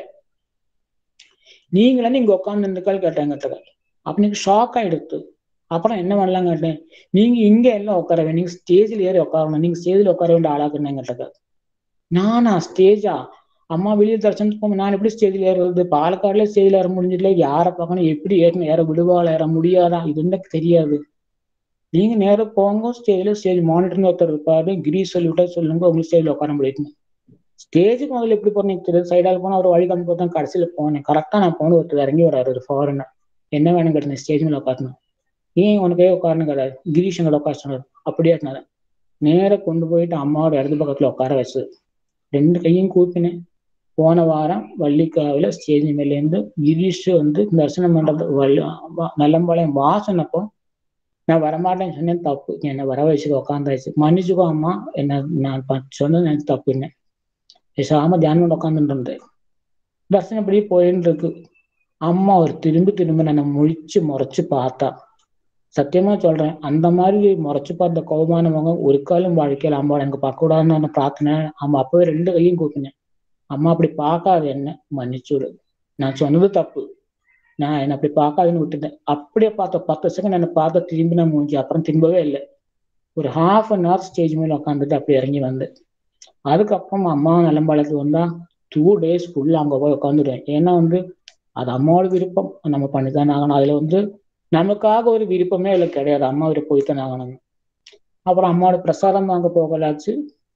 நீங்களே இங்க உட்காந்து இருந்துக்கால் கேட்டேன் கேட்டதால் அப்ப நீங்க ஷாக் ஆயிடுத்து அப்புறம் என்ன பண்ணலாம் கேட்டேன் நீங்க இங்க எல்லாம் உட்கார வேண்டிய நீங்க ஸ்டேஜ்ல ஏறி உட்காரணும் நீங்க ஸ்டேஜ்ல உட்கார வேண்டிய ஆளாக்குன்னு கேட்டதால் நானா ஸ்டேஜா அம்மா வெளியே தரிசனத்துக்கு போகும் நான் எப்படி ஸ்டேஜ்ல ஏறுறது பாலக்காடுல ஸ்டேஜ்ல ஏற முடிஞ்சதுல யாரை பார்க்கணும் எப்படி ஏறணும் ஏற விடுவாள் ஏற முடியாதா இது எனக்கு தெரியாது நீங்க நேரம் போங்க ஸ்டேஜ்ல ஸ்டேஜ் மானிட்டர்னு ஒருத்தர் இருப்பாரு கிரீஸ் சொல்லிவிட்டா சொல்லுங்க உங்களுக்கு ஸ்டேஜ்ல உட்கார முடியும் ஸ்டேஜுக்கு முதல்ல எப்படி போனேன் தெரியாது சைடாக போனா ஒரு வழி காமி பார்த்தா கடைசியில போனேன் கரெக்டா நான் போன ஒருத்தர் இறங்கி வராரு ஒரு ஃபாரினர் என்ன வேணும் கேட்டேன் ஸ்டேஜ் மேல உட்காரணும் ஏன் உனக்கே உட்காரணும் கிடையாது கிரீஷ் எங்களை உட்கார சொன்னார் அப்படியே இருந்தாரு நேர கொண்டு போயிட்டு அம்மாவோட இடது பக்கத்துல உட்கார வச்சு ரெண்டு கையும் கூப்பினேன் போன வாரம் வள்ளிக்காவில ஸ்டேஜ் மேலேருந்து கிரீஷ் வந்து தரிசனம் பண்றது வள்ளி நல்லம்பாளையம் வாசனப்போ நான் வரமாட்டேன்னு சொன்னேன் தப்பு என்னை வர வச்சுக்க உட்காந்தாச்சு மன்னிச்சுக்கோ அம்மா என்ன நான் சொன்னது எனக்கு தப்பு என்ன பேசாம தியானம் உட்காந்துட்டு இருந்தேன் தர்சனம் இப்படி போயின்னு இருக்கு அம்மா ஒரு திரும்பி திரும்பி என்னை முழிச்சு முறைச்சு பார்த்தா சத்தியமா சொல்றேன் அந்த மாதிரி முறைச்சு பார்த்த கோபமானவங்க ஒரு காலம் வாழ்க்கையில அம்மா எனக்கு பார்க்க கூடாதுன்னு பிரார்த்தனை அம்மா அப்பவே ரெண்டு கையும் கூப்பினேன் அம்மா அப்படி பார்க்காது என்ன மன்னிச்சுடு நான் சொன்னது தப்பு நான் என்ன அப்படி பார்க்காதுன்னு விட்டுட்டேன் அப்படியே பார்த்த பத்து செகண்ட் என்னை பார்த்த திரும்பி நான் மூஞ்சி அப்புறம் திரும்பவே இல்லை ஒரு ஹாஃப் அன் ஹவர் ஸ்டேஜ் மேல உட்காந்துட்டு அப்படி இறங்கி வந்தேன் அதுக்கப்புறம் அம்மா நிலம்பாளத்துக்கு வந்தா டூ டேஸ் ஃபுல்லா அங்க போய் உட்காந்துடுவேன் ஏன்னா வந்து அது அம்மாவோட விருப்பம் நம்ம பண்ணித்தான் ஆகணும் அதுல வந்து நமக்காக ஒரு விருப்பமே அதுல கிடையாது அம்மா விருப்பம் போய்த்தான் ஆகணும் அப்புறம் அம்மாவோட பிரசாதம் வாங்க போகலாச்சு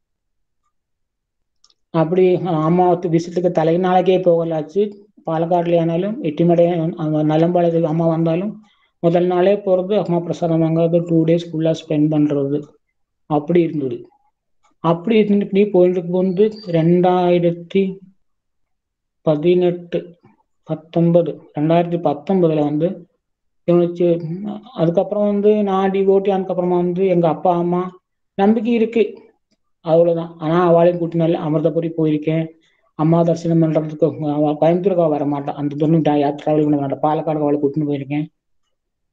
அப்படி அம்மா விசிட்டுக்கு தலை நாளைக்கே போகலாச்சு பாலக்காடுல ஆனாலும் எட்டிமடை நலம்பாளையத்துக்கு அம்மா வந்தாலும் முதல் நாளே போறது அம்மா பிரசாதம் வாங்கிறது டூ டேஸ் ஃபுல்லா ஸ்பெண்ட் பண்றது அப்படி இருந்தது அப்படி இருந்துட்டு இப்படி போயிட்டு வந்து ரெண்டாயிரத்தி பதினெட்டு பத்தொன்பது ரெண்டாயிரத்தி பத்தொன்பதுல வந்து இவனுக்கு அதுக்கப்புறம் வந்து நான் டிவோட்டி அதுக்கப்புறமா வந்து எங்க அப்பா அம்மா நம்பிக்கை இருக்கு அவ்வளவுதான் ஆனா அவளையும் கூட்டினால அமிர்தபுரி போயிருக்கேன் அம்மா தரிசனம் பண்றதுக்கு கோயம்புத்தூருக்கு வர மாட்டான் அந்த தூரம் டிராவல் பண்ண மாட்டான் பாலக்காடு அவளை கூட்டின்னு போயிருக்கேன்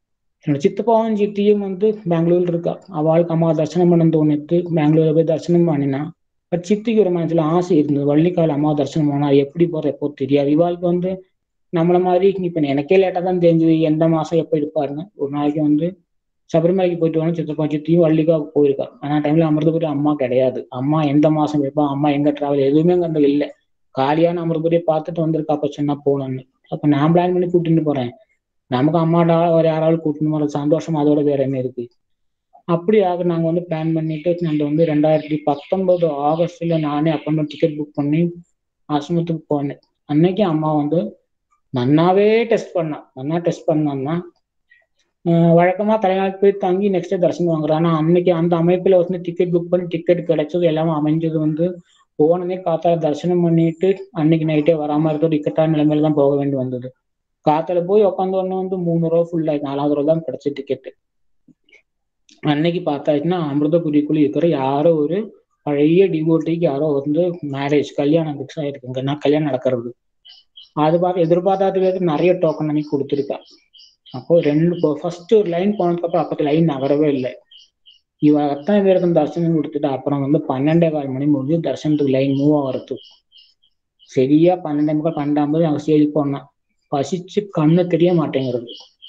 என்னோட சித்தப்பாவும் சித்தியும் வந்து பெங்களூர்ல இருக்கா அவளுக்கு அம்மா தரிசனம் பண்ண தோணிட்டு பெங்களூர்ல போய் தரிசனம் பண்ணினா பட் சித்திக்கு ஒரு மனசுல ஆசை இருந்தது வள்ளிக்கால அம்மா தரிசனம் போனா எப்படி போற எப்போ தெரியாது இவாளுக்கு வந்து நம்மள மாதிரி இப்ப எனக்கே லேட்டா தான் தெரிஞ்சது எந்த மாசம் எப்ப இருப்பாருன்னு ஒரு நாளைக்கு வந்து சபரிமலைக்கு போயிட்டு வரணும் சித்தப்பா சித்தியும் வள்ளிக்கா போயிருக்கா ஆனா டைம்ல அமிர்தபுரி அம்மா கிடையாது அம்மா எந்த மாசம் இருப்பா அம்மா எங்க டிராவல் எதுவுமே அங்க இல்லை காலியான அமிர்தபுரியை பார்த்துட்டு வந்திருக்கா அப்ப சொன்னா போகணும்னு அப்ப நான் பிளான் பண்ணி கூட்டிட்டு போறேன் நமக்கு அம்மாடா ஒரு யாராவது கூட்டிட்டு போற சந்தோஷம் அதோட வேற என்ன இருக்கு அப்படியாக நாங்க வந்து பிளான் பண்ணிட்டு நம்ம வந்து ரெண்டாயிரத்தி பத்தொன்பது ஆகஸ்ட்ல நானே அப்பாயின்மெண்ட் டிக்கெட் புக் பண்ணி ஆசிரமத்துக்கு போனேன் அன்னைக்கு அம்மா வந்து நன்னாவே டெஸ்ட் பண்ணா நன்னா டெஸ்ட் பண்ணோம்னா வழக்கமா தலைநாளுக்கு போய் தங்கி நெக்ஸ்ட் டே தரிசனம் வாங்குறேன் ஆனா அன்னைக்கு அந்த அமைப்புல வந்து டிக்கெட் புக் பண்ணி டிக்கெட் கிடைச்சது எல்லாமே அமைஞ்சது வந்து போனதே காத்தால தரிசனம் பண்ணிட்டு அன்னைக்கு நைட்டே வராம இருந்தது இக்கட்டான நிலைமையில தான் போக வேண்டி வந்தது காத்தால போய் உட்காந்து உடனே வந்து மூணு ரூபா ஃபுல் ஆயிடுச்சு நாலாவது ரூபா தான் கிடைச்ச டிக்கெட் அன்னைக்கு பார்த்தாச்சுன்னா அமிர்தபுரிக்குள்ள இருக்கிற யாரோ ஒரு பழைய டிவோட்டிக்கு யாரோ வந்து மேரேஜ் கல்யாணம் ஃபிக்ஸ் ஆயிருக்குங்க நான் கல்யாணம் நடக்கிறது அது பார்த்து எதிர்பார்த்தாத நிறைய டோக்கன் அன்னைக்கு கொடுத்துருக்கா அப்போ ரெண்டு ஃபர்ஸ்ட் ஒரு லைன் போனதுக்கு அப்புறம் அப்போ லைன் நகரவே இல்லை இவ அத்தனை பேருக்கும் தரிசனம் கொடுத்துட்டு அப்புறம் வந்து பன்னெண்டே கால் மணி முடிஞ்சு தரிசனத்துக்கு லைன் மூவ் ஆகிறது சரியா பன்னெண்டே முக்கால் பன்னெண்டாம் நாங்கள் ஸ்டேஜ் போனோம் பசிச்சு கண்ணு தெரிய மாட்டேங்கிறது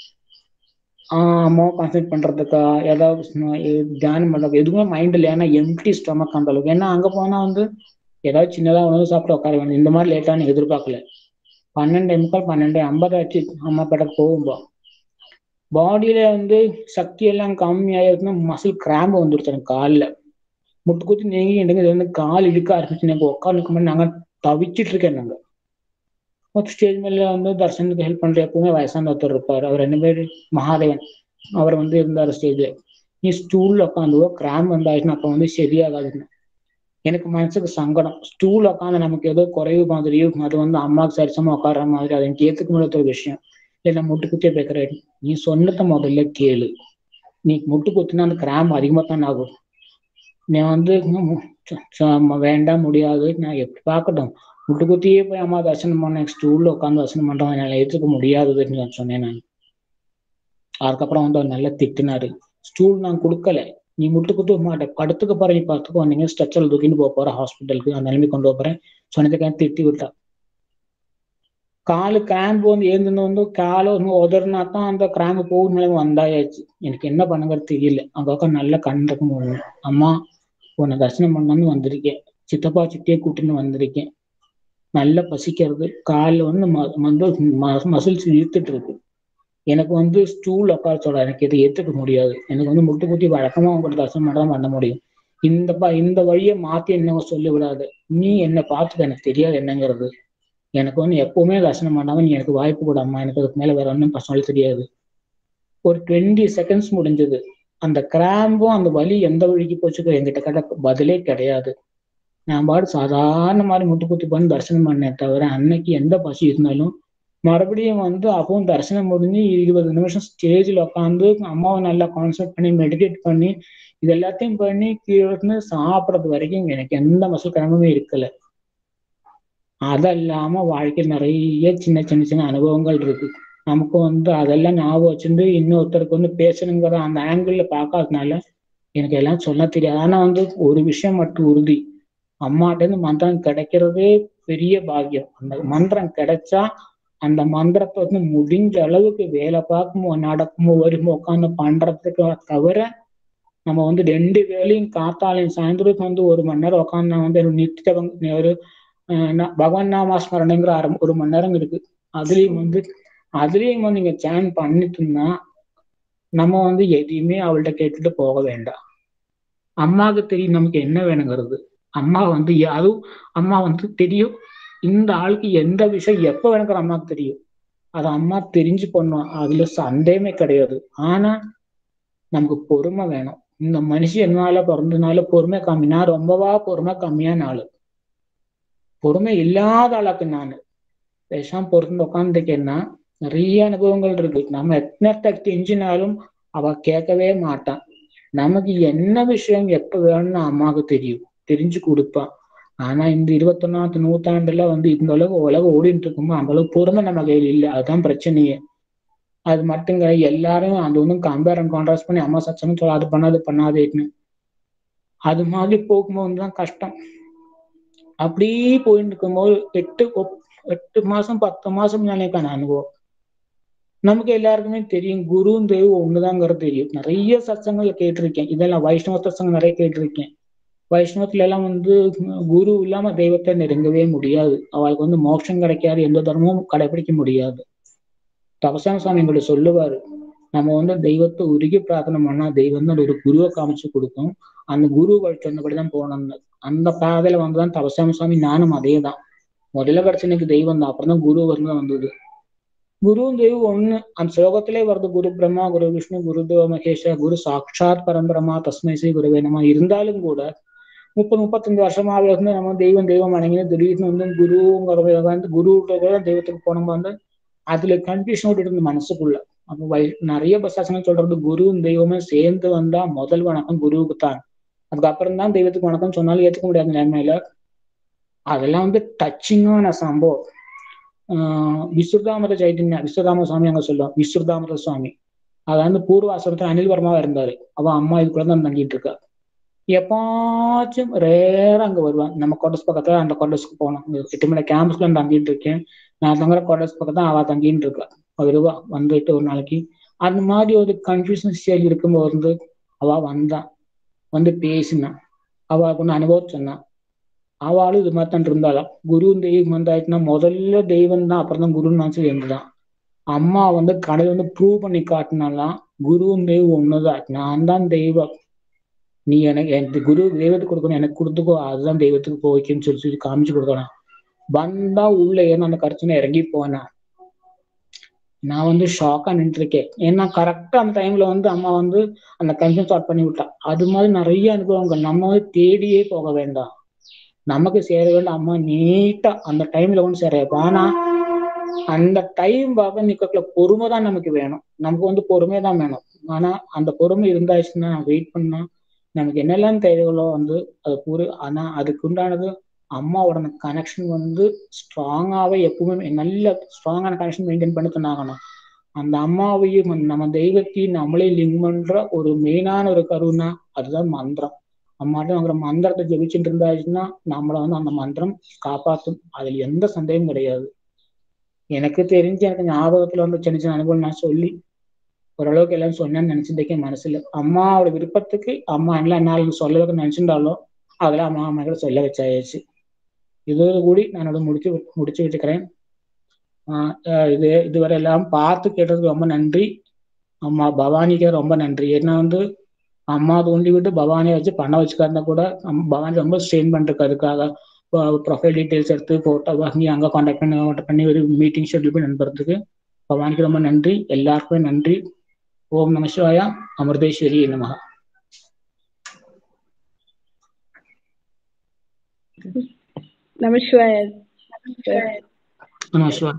ஆஹ் அம்மாவை கான்சன்ட்ரேட் பண்றதுக்கா ஏதாவது தியானம் பண்றது எதுவுமே மைண்ட் இல்லை ஏன்னா எம்டி ஸ்டொமக் அந்த அளவுக்கு ஏன்னா அங்க போனா வந்து ஏதாவது சின்னதா உணவு சாப்பிட்டு உட்கார வேணும் இந்த மாதிரி லேட்டான எதிர்பார்க்கல பன்னெண்டு முக்கால் பன்னெண்டு ஐம்பது ஆச்சு அம்மா படக்கு போகும்போ பாடியில வந்து சக்தி எல்லாம் கம்மியாயிருக்குன்னா மசில் கிராம்பு வந்துருச்சு எனக்கு காலில் முட்டு குத்தி நீங்கி எனக்கு இது வந்து கால் இழுக்க ஆரம்பிச்சு எனக்கு உட்காந்துக்க மாதிரி நாங்க தவிச்சிட்டு இருக்கேன் நாங்க ஒரு ஸ்டேஜ் மேல வந்து தர்ஷனுக்கு ஹெல்ப் பண்ற எப்பவுமே வயசான ஒருத்தர் இருப்பார் அவர் ரெண்டு பேர் மகாதேவன் அவர் வந்து இருந்தார் ஸ்டேஜ்ல நீ ஸ்டூல்ல உட்காந்துவோ கிராம் வந்தாச்சுன்னா அப்ப வந்து சரியாகாதுன்னு எனக்கு மனசுக்கு சங்கடம் ஸ்டூல் உட்காந்து நமக்கு ஏதோ குறைவு மாதிரியோ அது வந்து அம்மாவுக்கு சரிசமா உட்கார்ற மாதிரி அது எனக்கு ஏத்துக்க முடியாத ஒரு விஷயம் இல்லை நான் முட்டு குத்தியே பேக்கிறேன் நீ சொன்னத முதல்ல கேளு நீ முட்டு குத்துனா அந்த கிராம் அதிகமாக தான் ஆகும் நீ வந்து வேண்டாம் முடியாது நான் எப்படி பார்க்கட்டும் முட்டு குத்தியே போய் அம்மா தரிசனம் பண்ணேன் ஸ்டூல்ல உட்காந்து தரிசனம் பண்றோம் என்னால் ஏற்றுக்க முடியாதுன்னு நான் சொன்னேன் நான் அதுக்கப்புறம் வந்து அவர் நல்லா திட்டினாரு ஸ்டூல் நான் கொடுக்கல நீ முட்டு குத்து மாட்டேன் படுத்துக்க போற நீ பார்த்துக்கோ வந்தீங்க ஸ்ட்ரெச்சர் தூக்கிட்டு போக போற ஹாஸ்பிட்டலுக்கு அந்த நிலைமை கொண்டு போறேன் சொன்னதுக்காக திட்டி விட்டா காலு கிராம்பு வந்து ஏந்து வந்து காலை வந்து உதறினா தான் அந்த கிராம்பு போகும் நிலைமை வந்தாயாச்சு எனக்கு என்ன பண்ணுங்கிறது தெரியல அங்க உட்காந்து நல்லா கண்டுக்க முடியும் அம்மா உன்னை தரிசனம் பண்ணணும்னு வந்திருக்கேன் சித்தப்பா சித்தியை கூட்டின்னு வந்திருக்கேன் நல்லா பசிக்கிறது காலில் வந்து வந்து மசில்ஸ் இழுத்துட்டு இருக்கு எனக்கு வந்து ஸ்டூல் உட்கார சொல்ல எனக்கு இதை ஏற்றுக்க முடியாது எனக்கு வந்து முட்டு குத்தி வழக்கமா உங்கள்கிட்ட தரிசனம் மட்டும் தான் பண்ண முடியும் இந்த ப இந்த வழியை மாத்தி என்ன சொல்லி விடாது நீ என்னை பார்த்துக்க எனக்கு தெரியாது என்னங்கிறது எனக்கு வந்து எப்பவுமே தரிசனம் பண்ணாம நீ எனக்கு வாய்ப்பு கூடாமா எனக்கு அதுக்கு மேல வேற ஒன்றும் பர்சனலி தெரியாது ஒரு டுவெண்ட்டி செகண்ட்ஸ் முடிஞ்சது அந்த கிராம்பும் அந்த வலி எந்த வழிக்கு போச்சுக்கோ என்கிட்ட கேட்ட பதிலே கிடையாது நான் பாடு சாதாரண மாதிரி முட்டு குத்தி பண்ணி தரிசனம் பண்ணேன் தவிர அன்னைக்கு எந்த பசி இருந்தாலும் மறுபடியும் வந்து அப்பவும் தரிசனம் முடிஞ்சு இருபது நிமிஷம் ஸ்டேஜில் உட்காந்து அம்மாவை நல்லா கான்சன்ட்ரேட் பண்ணி மெடிடேட் பண்ணி இது எல்லாத்தையும் பண்ணி கீழே சாப்பிட்றது வரைக்கும் எனக்கு எந்த மசல் கிழங்குமே இருக்கல அதல்லாம வாழ்க்கையில் நிறைய சின்ன சின்ன சின்ன அனுபவங்கள் இருக்கு நமக்கு வந்து அதெல்லாம் ஞாபகம் வச்சுட்டு இன்னொருத்தருக்கு வந்து பேசணுங்கிற அந்த ஆங்கிள் பார்க்காதனால எனக்கு எல்லாம் சொல்ல தெரியாது ஆனா வந்து ஒரு விஷயம் மட்டும் உறுதி அம்மாட்டேருந்து மந்திரம் கிடைக்கிறதே பெரிய பாக்கியம் அந்த மந்திரம் கிடைச்சா அந்த மந்திரத்தை வந்து முடிஞ்ச அளவுக்கு வேலை பார்க்குமோ நடக்குமோ வருமோ உட்காந்து பண்றதுக்கு தவிர நம்ம வந்து ரெண்டு வேலையும் காத்தாலையும் சாயந்தரம் வந்து ஒரு மணி நேரம் உட்காந்து நான் வந்து நித்திய ஒரு பகவான் நாமாஸ்மரணைங்கிற அரை ஒரு மணி நேரம் இருக்கு அதுலயும் வந்து அதுலயும் வந்து நீங்க சேன் பண்ணிட்டோம்னா நம்ம வந்து எதையுமே அவள்கிட்ட கேட்டுட்டு போக வேண்டாம் அம்மாவுக்கு தெரியும் நமக்கு என்ன வேணுங்கிறது அம்மா வந்து அதுவும் அம்மா வந்து தெரியும் இந்த ஆளுக்கு எந்த விஷயம் எப்ப வேணுங்கிற அம்மாவுக்கு தெரியும் அது அம்மா தெரிஞ்சு பண்ணும் அதுல சந்தேகமே கிடையாது ஆனா நமக்கு பொறுமை வேணும் இந்த மனுஷன் என்னால பிறந்தனால பொறுமை கம்மி நான் ரொம்பவா பொறுமை கம்மியான ஆளு பொறுமை இல்லாத ஆளாக்கு நான் பேசாம பொறுத்து உட்காந்துருக்கேன்னா நிறைய அனுபவங்கள் இருக்கு நம்ம எத்தனை கெஞ்சினாலும் அவ கேட்கவே மாட்டான் நமக்கு என்ன விஷயம் எப்ப வேணும்னு அம்மாவுக்கு தெரியும் தெரிஞ்சு கொடுப்பான் ஆனா இந்த இருபத்தொன்னாவது நூற்றாண்டுல வந்து இந்த அளவுக்கு உலகம் ஓடிட்டு இருக்கும்போது அந்த அளவுக்கு பொறுமை நம்ம கையில் இல்லை அதுதான் பிரச்சனையே அது மட்டுங்க எல்லாரும் அது ஒன்றும் கம்பேர் அண்ட் கான்ட்ராஸ்ட் பண்ணி அம்மா சச்சனம் சொல்ல அது பண்ணாது பண்ணாதேன்னு அது மாதிரி போகும்போது தான் கஷ்டம் அப்படியே போயிட்டு இருக்கும்போது எட்டு ஒப்- எட்டு மாசம் பத்து மாசம் நினைக்கான அனுபவம் நமக்கு எல்லாருக்குமே தெரியும் குருவும் தெய்வம் ஒண்ணுதாங்கிறது தெரியும் நிறைய சத்சங்கங்களை கேட்டிருக்கேன் இதெல்லாம் வைஷ்ணவ சத்சங்கம் நிறைய கேட்டிருக்கேன் வைஷ்ணவத்துல எல்லாம் வந்து குரு இல்லாம தெய்வத்தை நெருங்கவே முடியாது அவளுக்கு வந்து மோட்சம் கிடைக்காது எந்த தர்மமும் கடைபிடிக்க முடியாது தபசான சுவாமி எங்களுக்கு சொல்லுவாரு நம்ம வந்து தெய்வத்தை உருகி பிரார்த்தனை பண்ணா தெய்வம் தான் ஒரு குருவை காமிச்சு கொடுக்கும் அந்த குரு வழி சொன்னபடிதான் போகணும்னு அந்த பாதையில வந்துதான் தபசாமி சுவாமி நானும் அதே தான் முதல்ல பிரச்சனைக்கு தெய்வம் தான் அப்புறம் தான் குரு வந்து வந்தது குருவும் தெய்வம் ஒண்ணு அந்த ஸ்லோகத்திலே வருது குரு பிரம்மா குரு விஷ்ணு குரு தேவ மகேஷ குரு சாட்சாத் பரம்பிரமா தஸ்மை ஸ்ரீ குருவே நம இருந்தாலும் கூட முப்பது முப்பத்தஞ்சு வருஷமாவே வந்து நம்ம தெய்வம் தெய்வம் வணங்கினு திடீர்னு வந்து குருங்கிற வந்து குரு தெய்வத்துக்கு போனோம் வந்து அதுல கன்ஃபியூஷன் விட்டுட்டு இருந்த மனசுக்குள்ள அப்போ வை நிறைய பசாசனம் சொல்றது குருவும் தெய்வமே சேர்ந்து வந்தா முதல் வணக்கம் குருவுக்கு தான் அதுக்கப்புறம் தான் தெய்வத்துக்கு வணக்கம் சொன்னாலும் ஏத்துக்க முடியாத நிலைமையில அதெல்லாம் வந்து டச்சிங்கான சம்பவம் ஆஹ் விஸ்வதாமர சைத்தன்யா விஸ்வதாம சுவாமி அங்க சொல்லுவோம் விஸ்வதாமர சுவாமி அது வந்து பூர்வாசிரமத்துல அனில் வர்மாவா இருந்தாரு அவன் அம்மா இதுக்குள்ள தான் தங்கிட்டு இருக்கா எப்பாச்சும் ரேரா அங்க வருவான் நம்ம கொட்டஸ் பக்கத்துல அந்த கொட்டஸ்க்கு போனோம் எட்டு மணி கேம்பஸ்ல நான் தங்கிட்டு இருக்கேன் நான் தங்குற கொட்டஸ் பக்கத்துல அவ தங்கிட்டு இருக்கா வருவா வந்துட்டு ஒரு நாளைக்கு அந்த மாதிரி ஒரு கன்ஃபியூஷன் ஸ்டேஜ் இருக்கும்போது வந்து அவ வந்தான் வந்து பேசினான் அவளுக்கு ஒன்று அனுபவம் சொன்னான் அவளும் இது மாதிரி தான் இருந்தாளாம் குரு தெய்வம் வந்தாச்சுன்னா முதல்ல தெய்வம் தான் அப்புறம் தான் குருன்னு நினைச்சு இருந்துதான் அம்மா வந்து கடை வந்து ப்ரூவ் பண்ணி காட்டினாலாம் குருவும் தெய்வம் ஒண்ணுதான் நான் தான் தெய்வம் நீ எனக்கு எனக்கு குரு தெய்வத்துக்கு கொடுக்கணும் எனக்கு கொடுத்துக்கோ அதுதான் தெய்வத்துக்கு போய்க்குன்னு சொல்லி சொல்லி காமிச்சு கொடுக்கணும் வந்தா உள்ள ஏன்னா அந்த கருத்துனை இறங்கி போனா நான் வந்து ஷாக்கா நின்றுருக்கேன் ஏன்னா கரெக்டா அந்த டைம்ல வந்து அம்மா வந்து அந்த கன்ஃபியூன் ஸ்டார்ட் பண்ணி விட்டா அது மாதிரி நிறைய அனுபவங்கள் நம்ம வந்து தேடியே போக வேண்டாம் நமக்கு சேர வேண்டாம் அம்மா நீட்டா அந்த டைம்ல வந்து சேர ஆனா அந்த டைம் பார்க்க நிக்கல பொறுமை தான் நமக்கு வேணும் நமக்கு வந்து பொறுமை தான் வேணும் ஆனா அந்த பொறுமை இருந்தாச்சுன்னா வெயிட் பண்ணா நமக்கு என்னெல்லாம் தேவைகளோ வந்து அது புரி ஆனா அதுக்கு உண்டானது அம்மாவோட கனெக்ஷன் வந்து ஸ்ட்ராங்காவே எப்பவுமே நல்ல ஸ்ட்ராங்கான கனெக்ஷன் மெயின்டைன் பண்ணி தந்தாங்கண்ணா அந்த அம்மாவையும் நம்ம தெய்வத்தையும் நம்மளே லிங்க் பண்ற ஒரு மெயினான ஒரு கருவினா அதுதான் மந்திரம் அம்மாட்ட வாங்குற மந்திரத்தை ஜெபிச்சுட்டு இருந்தாச்சுன்னா நம்மளை வந்து அந்த மந்திரம் காப்பாற்றும் அதுல எந்த சந்தேகமும் கிடையாது எனக்கு தெரிஞ்சு எனக்கு ஞாபகத்துல வந்து சின்ன சின்ன அனுபவம் நான் சொல்லி ஓரளவுக்கு எல்லாம் சொன்னேன்னு நினைச்சிருக்கேன் மனசுல அம்மாவோட விருப்பத்துக்கு அம்மா எல்லாம் என்னால சொல்ல நினைச்சிருந்தாலும் அதெல்லாம் அம்மா அம்மா கூட சொல்ல வச்சாச்சு இதோடு கூடி நான் அதை முடிச்சு முடிச்சு வச்சுக்கிறேன் ஆஹ் இது இதுவரை எல்லாம் பார்த்து கேட்டதுக்கு ரொம்ப நன்றி அம்மா பவானிக்கு ரொம்ப நன்றி ஏன்னா வந்து அம்மா தூண்டி விட்டு பவானியை வச்சு பண்ண வச்சுக்காருந்தா கூட பவானி ரொம்ப ஸ்ட்ரெயின் பண்ணிருக்கு அதுக்காக ப்ரொஃபைல் டீட்டெயில்ஸ் எடுத்து போட்டோ வாங்கி அங்கே காண்டாக்ட் பண்ணி காண்டாக்ட் பண்ணி ஒரு மீட்டிங் ஷெட்யூல் பண்ணி அனுப்புறதுக்கு பவானிக்கு ரொம்ப நன்றி எல்லாருக்குமே நன்றி ஓம் நம சிவாயா அமிர்தேஸ்வரி நமகா
நமசிவாய
நம சிவாயா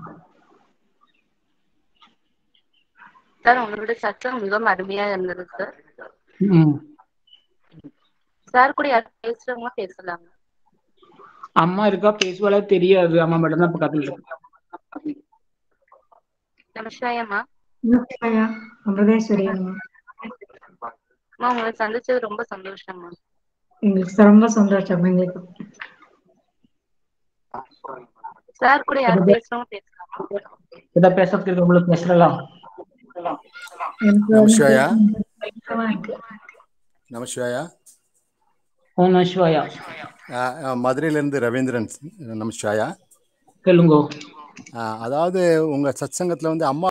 சார் உங்களோட சத்தம் மிகவும் அருமையா இருந்தது சார்
ம்
சார் கூட யாரும் பேசுறவங்க பேசலாங்க
அம்மா இருக்கா பேசுவாளே தெரியாது அம்மா மட்டும் தான் பக்கத்துல இருக்கு
நமஸ்காரம்மா
நமஸ்காரம் அமிர்தேஸ்வரி அம்மா
அம்மா உங்களை சந்திச்சது ரொம்ப சந்தோஷம்மா
எங்களுக்கு ரொம்ப சந்தோஷம் எங்களுக்கு
சார் கூட யாரும் பேசுறவங்க பேசலாமா
இதை பேசுறதுக்கு இருக்கவங்களுக்கு பேசலாம்
எனக்கு
நமசிவாயா
பயங்கரமா இருக்கு
நமசிவாயா
ஓம் நம சிவாயா
மதுரையிலேருந்து ரவீந்திரன் நமசிவாயா
சொல்லுங்க
அதாவது உங்கள் சத்சங்கத்தில் வந்து அம்மா